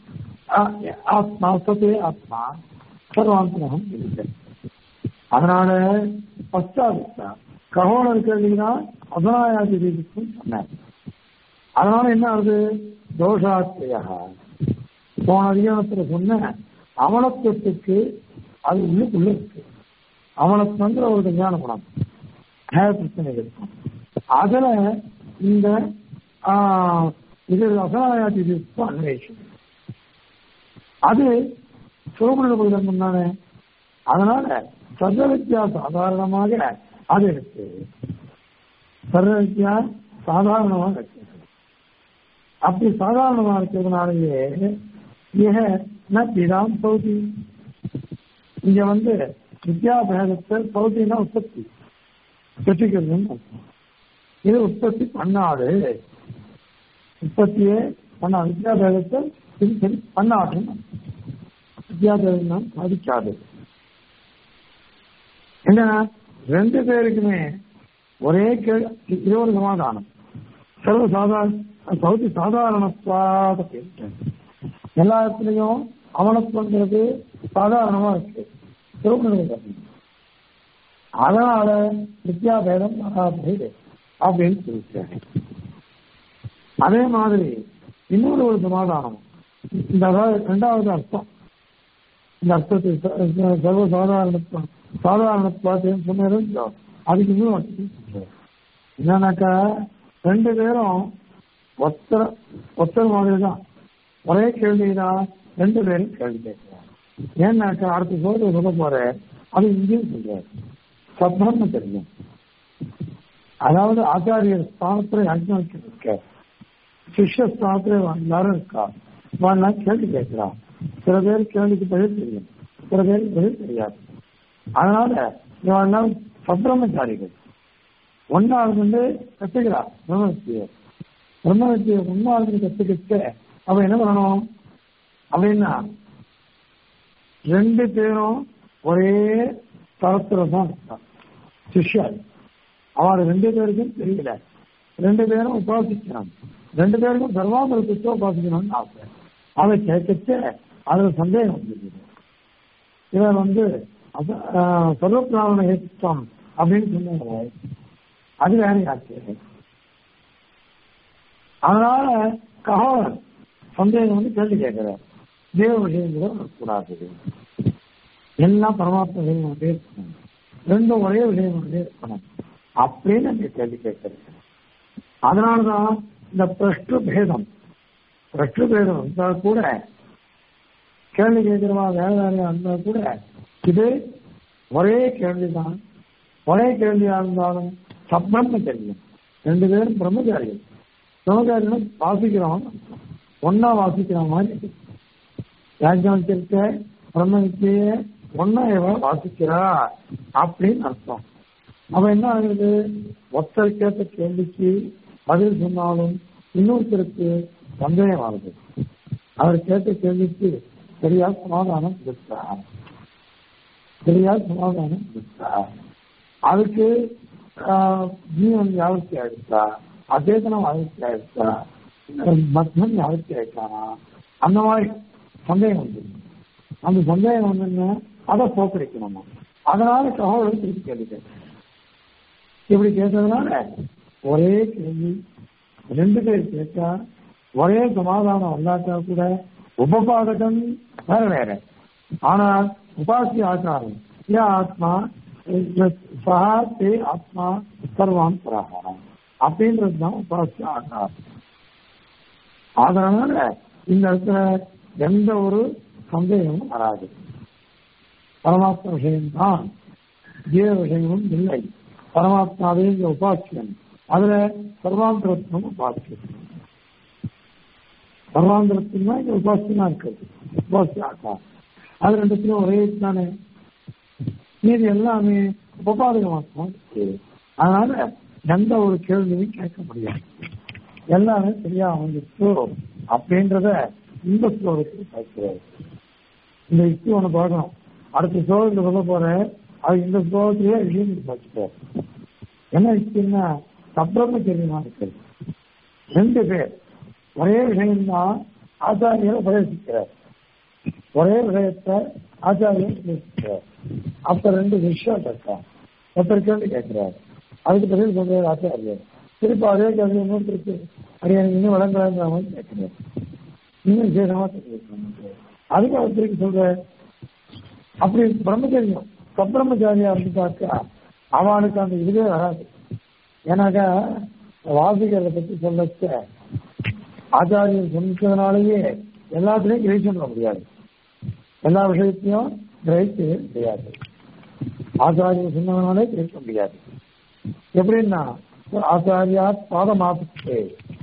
ஆத்மா சத்தே ஆத்மா சர்வாந்தரம் இருக்கு அதனால பஸ்தாதுக்தா ககோணர் கேள்வினா அசனாயாதி ரீதிக்கும் சொன்னார் அதனால என்ன ஆகுது தோஷாத்தியா போன அதிகாரத்துல சொன்ன அவலத்துவத்துக்கு அது உள்ளுக்குள்ள இருக்கு அவலத்துவங்கிற ஒரு ஞான குணம் பிரச்சனை இருக்கும் அதுல இந்த இது அசனாயாதி அன்வேஷம் அது சுரமண பகிரங்கம் தானே அதனால சர்வ வித்யா சாதாரணமாக அது இருக்கு சர்வ வித்யா சாதாரணமாக இருக்கு அப்படி சாதாரணமா இருக்கிறதுனாலயே ஏக ந பிதாம் பௌதி இங்க வந்து வித்யாபேதத்தை பௌத்தினா உற்பத்தி பெற்றுக்கிறதுன்னு அர்த்தம். இது உற்பத்தி பண்ணாது உற்பத்தியே பண்ண வித்யாபேதத்தை சரி சரி பண்ணாதுன்னு அர்த்தம். வித்யாபேதம் சாதிக்காது என்ன ரெண்டு பேருக்குமே ஒரே கேள்வி இது ஒரு சமாதானம் சர்வ சாதாரண சௌதி சாதாரணத்வாத பேசுறேன் எல்லா இடத்துலையும் அவனத்துவங்கிறது சாதாரணமா இருக்கு திருமணம் அதனால வித்யாபேதம் வராது அப்படின்னு சொல்லிட்டாங்க அதே மாதிரி இன்னொரு ஒரு சமாதானம் இந்த அதாவது ரெண்டாவது அர்த்தம் இந்த அர்த்தத்தை ச- ச- சர்வ சாதாரணத்துவம் சாதாரணத்துவாத்தையும் சொன்னது அதுக்கு இன்னும் அர்த்தம் சொல்றாரு. என்னன்னாக்கா ரெண்டு பேரும் ஒத்தர ஒத்தர் மாதிரி தான் ஒரே கேள்விதான் ரெண்டு பேரும் கேள்வி கேட்கிறார் ஏன்னாக்கா அடுத்த சோதனை சொல்ல போற அது இங்கேயும் சொல்றாரு சப்ரம்ம தெரியும் அதாவது ஆச்சாரியர் ஸ்தானத்துல அஜ்ஞானிக்க இருக்க சிஷ்ய ஸ்தானத்துல எல்லாரும் இருக்கா வாழ்நாள் கேள்வி கேட்கிறான் சில பேர் கேள்விக்கு பதில் தெரியும் சில பேருக்கு பதில் தெரியாது அதனால இவெல்லாம் சப்ரம்மச்சாரிகள் ஒன்னா இருந்து கத்துக்கிறா பிரம்மவித்தியை பிரம்மவித்தியை ஒன்னா இருந்து கத்துக்கிட்டு அவன் என்ன பண்ணணும் அப்படின்னா ரெண்டு பேரும் ஒரே தரத்துல தான் இருக்கான் சிஷ்யாள் அவள் ரெண்டு பேருக்கும் தெரியல ரெண்டு பேரும் உபாசிக்கிறான் ரெண்டு பேருக்கும் சர்வாமரத்துக்கு உபாசிக்கணும்னு ஆசை அதை கேட்கச்ச அதுல சந்தேகம் வந்துருக்குது இவர் வந்து சர்வபிராமண ஏற்றம் அப்படின்னு சொன்னாங்க அது வேற ஆச்சு அதனால ககவன் சந்தேகம் வந்து கேள்வி கேட்கிறார் தேவ விஷயங்கள கூடாது எல்லாம் பரமாத்ம விஷயம் கொண்டே இருக்கணும் ரெண்டும் ஒரே விஷயம் கொண்டே இருக்கணும் அப்படின்னு அந்த கேள்வி கேட்கிறது அதனாலதான் இந்த பிரஷ்டு பேதம் பிரஷ்டு பேதம் இருந்தால் கூட கேள்வி கேட்கிறவா வேற வேறையா இருந்தா கூட இது ஒரே கேள்விதான் ஒரே கேள்வியா இருந்தாலும் சப்ரம்ம தெரியும் ரெண்டு பேரும் பிரம்மச்சாரிகள் பிரம்மச்சாரிகள் வாசிக்கிறோம் ஒன்னா வாசிக்கிற மாதிரி யாஜ்ஞானிக்க பிரம்ம வித்திய ஒன்னா இவ வாசிக்கிறா அப்படின்னு அர்த்தம் அவ என்ன ஆகுது ஒருத்தர் கேட்ட கேள்விக்கு பதில் சொன்னாலும் இன்னொருத்தருக்கு சந்தேகம் ஆகுது அவர் கேட்ட கேள்விக்கு சரியா சமாதானம் கொடுத்தார் சரியா சமாதானம் கொடுத்தார் அதுக்கு ஆஹ், ஜீவன் யாவர்த்தி ஆயிடுச்சா அச்சேதனம் யாவர்த்தி ஆயிடுச்சா மத்மன் யாவர்த்தி ஆயிட்டானா அந்த மாதிரி சந்தேகம் வந்து அந்த சந்தேகம் வந்துன்னா அதை போக்கடிக்கணும் அதனால சகோதரர் திருப்பி கேள்வி கேட்டேன் இப்படி கேட்டதுனால ஒரே கேள்வி ரெண்டு பேர் கேட்டா ஒரே சமாதானம் வந்தாட்டா கூட உபபாதகம் வேற வேற ஆனால் உபாசிய ஆச்சாரம் யா ஆத்மா சஹா தே ஆத்மா சர்வான் பராகாரம் அப்படின்றது தான் உபாசிய ஆச்சாரம் அதனால இந்த இடத்துல எந்த ஒரு சந்தேகமும் வராது பரமாத்ம விஷயம்தான் ஜீவ விஷயமும் இல்லை பரமாத்மாவே இங்க உபாசியம் அதுல சர்வாந்திரத்துவம் உபாசியம் சர்வாந்திரத்துவம் தான் இங்க உபாசியமா இருக்குது உபாசியாக்கா அது ரெண்டுத்திலும் ஒரே தானே மீது எல்லாமே உபபாதகமாக இருக்கு அதனால எந்த ஒரு கேள்வியும் கேட்க முடியாது எல்லாமே சரியா வந்துச்சு அப்படின்றத இந்த ஸ்லோகத்தில் பார்க்கிறார் இந்த யுக்தி ஒண்ணு பார்க்கணும் அடுத்த ஸ்லோகத்தில் சொல்ல போறேன் அது இந்த ஸ்லோகத்திலேயே விஷயம் பார்க்கிறார் என்ன யுக்தின்னா சப்ரமச்சரியமா இருக்கிறது ரெண்டு பேர் ஒரே விஷயம்தான் ஆச்சாரியர் உபதேசிக்கிறார் ஒரே விஷயத்தை ஆச்சாரியர் உபதேசிக்கிறார் அப்ப ரெண்டு விஷயம் இருக்கா ஒருத்தர் கேள்வி கேட்கிறார் அதுக்கு பதில் சொல்றாரு ஆச்சாரியர் திருப்பி அதே கேள்வி இன்னொருத்தருக்கு அது எனக்கு இன்னும் வழங்குறாங்க மாதிரி கேட்கிறார் இன்னும் விசேஷமா தெரிவிக்கணும் அதுக்கு அவர் திருப்பி சொல்ற அப்படி பிரம்மச்சரியம் சப்பிரம்மச்சாரியா இருந்துட்டாக்கா அவனுக்கு அந்த இதுவே வராது ஏன்னாக்கா வாசிக்கிறத பத்தி சொல்லச்ச ஆச்சாரியர் சொன்னதுனாலேயே எல்லாத்துலயும் கிரகிச்சு பண்ண முடியாது எல்லா விஷயத்தையும் கிரகிக்கவே முடியாது ஆச்சாரிய சொன்னவனாலே கிரகிக்க முடியாது எப்படின்னா ஆச்சாரியா பாதமாபிச்சே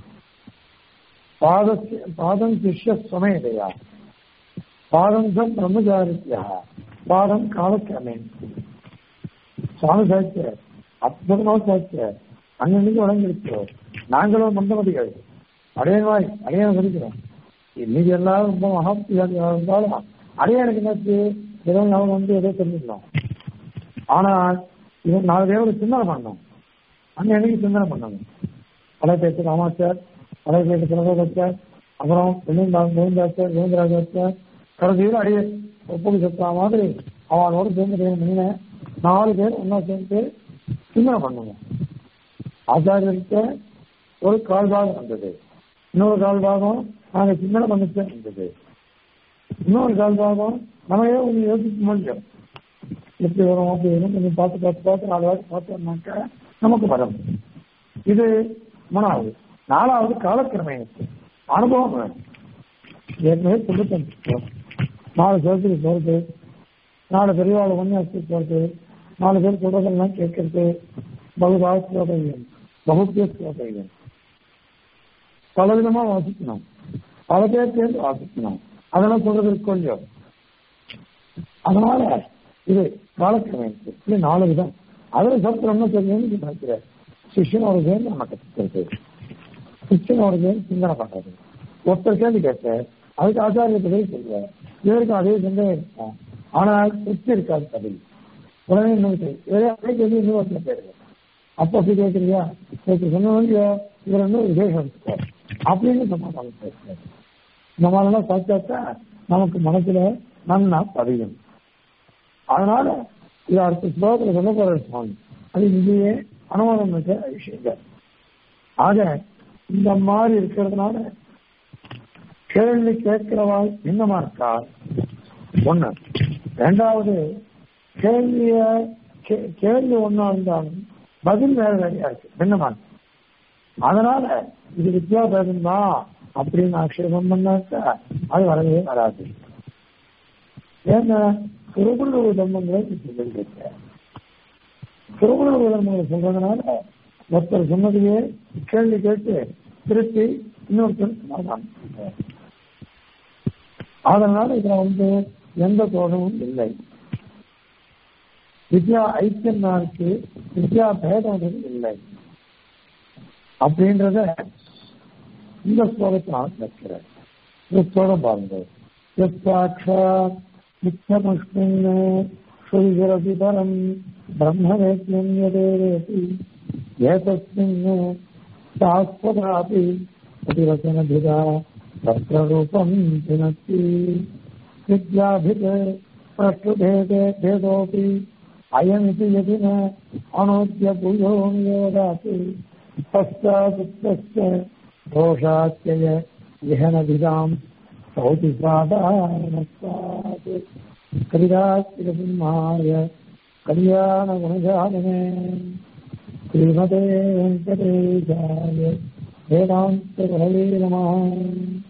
பாத பாதம் சிஷ்ய சமயதையா பாதம் சம் பிரம்மச்சாரித்யா பாதம் காலக்கிரமே சுவாமி சாய்ச்ச அற்புதமா சாய்ச்ச அன்னன்னைக்கு வழங்கிருக்கிறோம் நாங்களும் மந்தமதிகள் அடையன்வாய் அடையாளம் சொல்லிக்கிறோம் இன்னைக்கு எல்லாரும் ரொம்ப மகாபிரியாதிகளாக இருந்தாலும் அடையாளுக்கு என்னாச்சு ஏதோ அவங்க வந்து ஏதோ தெரிஞ்சுக்கலாம் ஆனால் இவன் நாலு தேவரை சிந்தனை பண்ணோம் அங்க என்னைக்கு சிந்தனை பண்ணணும் பல பேருக்கு ராமாச்சார் பல பேருக்கு சிலகோபாச்சார் அப்புறம் வெள்ளிந்தாங்க கோவிந்தாச்சார் கோவிந்தராஜாச்சார் கடைசியில் அடியே ஒப்புக்கு சத்தா மாதிரி அவனோட சேர்ந்து முன்ன நாலு பேர் ஒன்னா சேர்ந்து சிந்தனை பண்ணுங்க ஆச்சாரியர்கிட்ட ஒரு கால்பாகம் வந்தது இன்னொரு கால்பாகம் நாங்க சிந்தனை பண்ணிச்சே இருந்தது இன்னொரு கால்பாகம் நம்மளே கொஞ்சம் யோசிக்க முடியும் எப்படி வரும் அப்படி வரும் கொஞ்சம் பார்த்து பார்த்து பார்த்து நாலு வாட்டி பார்த்தோம்னாக்கா நமக்கு வரும் இது மூணாவது நாலாவது காலக்கிரமயத்து அனுபவம் வேணும் ஏற்கனவே சொல்லிட்டு நாலு சேர்த்துக்கு போறது நாலு பெரியவாள் ஒன்னியாசத்துக்கு போறது நாலு பேர் சொல்றதெல்லாம் கேட்கறது பகுதா ஸ்லோகைகள் பகுத்திய ஸ்லோகைகள் பல விதமா வாசிக்கணும் பல பேர் சேர்ந்து வாசிக்கணும் அதெல்லாம் சொல்றது கொஞ்சம் அதனால இது காலக்கிரமயத்து இது நாலு விதம் அதில் சத்திரம்னு தெரியும்னு நினைக்கிறேன் சிஷ்யனோட சேர்ந்து நம்ம கற்றுக்கிறது சிஷ்யனோட சேர்ந்து சிந்தனை பண்றது ஒருத்தர் கேள்வி கேட்க அதுக்கு ஆச்சாரியத்தை போய் சொல்லுவார் இவருக்கும் அதே சிந்தனை இருக்கும் ஆனால் திருப்தி இருக்காது பதில் உடனே இன்னொரு அதே கேள்வி இன்னொருத்தர் கேட்குது அப்போ அப்படி கேட்குறியா நேற்று சொன்னவங்க இவர் வந்து விசேஷம் இருக்கு அப்படின்னு சமாதானம் பேசுறாரு இந்த மாதிரிலாம் பார்த்தாக்கா நமக்கு மனசுல நன்னா பதியும் அதனால இது அடுத்த ஸ்லோகத்தில் சொல்ல போற சுவாமி அது இங்கேயே அனுமானம் இருக்க விஷயங்கள் ஆக இந்த மாதிரி இருக்கிறதுனால கேள்வி கேட்கிறவா என்னமா இருக்கா ஒண்ணு ரெண்டாவது கேள்விய கேள்வி ஒன்னா இருந்தாலும் பதில் வேற வேறையா இருக்கு பின்னமா அதனால இது வித்தியாசம் தான் அப்படின்னு ஆட்சேபம் பண்ணாக்கா அது வரவே வராது ஏன்னா திருக்குறள் தர்மங்களை சொல்லியிருக்க திருக்குறள் தர்மங்களை சொல்றதுனால ஒருத்தர் சொன்னதையே கேள்வி கேட்டு திருப்பி இன்னொருத்தர் சமாதானம் அதனால இதுல வந்து எந்த தோஷமும் இல்லை வித்யா ஐக்கியம் தான் இருக்கு வித்யா பேதம் இல்லை அப்படின்றத இந்த ஸ்லோகத்தினால் நிற்கிறார் இந்த ஸ்லோகம் பாருங்க சாட்சா நித்தியமுஷ்மின் ஸ்ரீகிரதி பரம் பிரம்மவேத்யம் யதேவேதி ஏதஸ்மின் சாஸ்வதாபி அதிவசனபிதா தத்ரூபம் தினத்தி विद्याभित् प्रष्टुभेदे भेदोऽपि अयमिति यदि न अनोद्य भूयो नियोदाति पश्चादुक्तस्य दोषात्यय विहनभिदाम् सौति साधारणत्वात् कलिरात्रिसिंहाय कल्याणगुणजालने श्रीमते वेङ्कटेशाय वेदान्तगुरवे नमः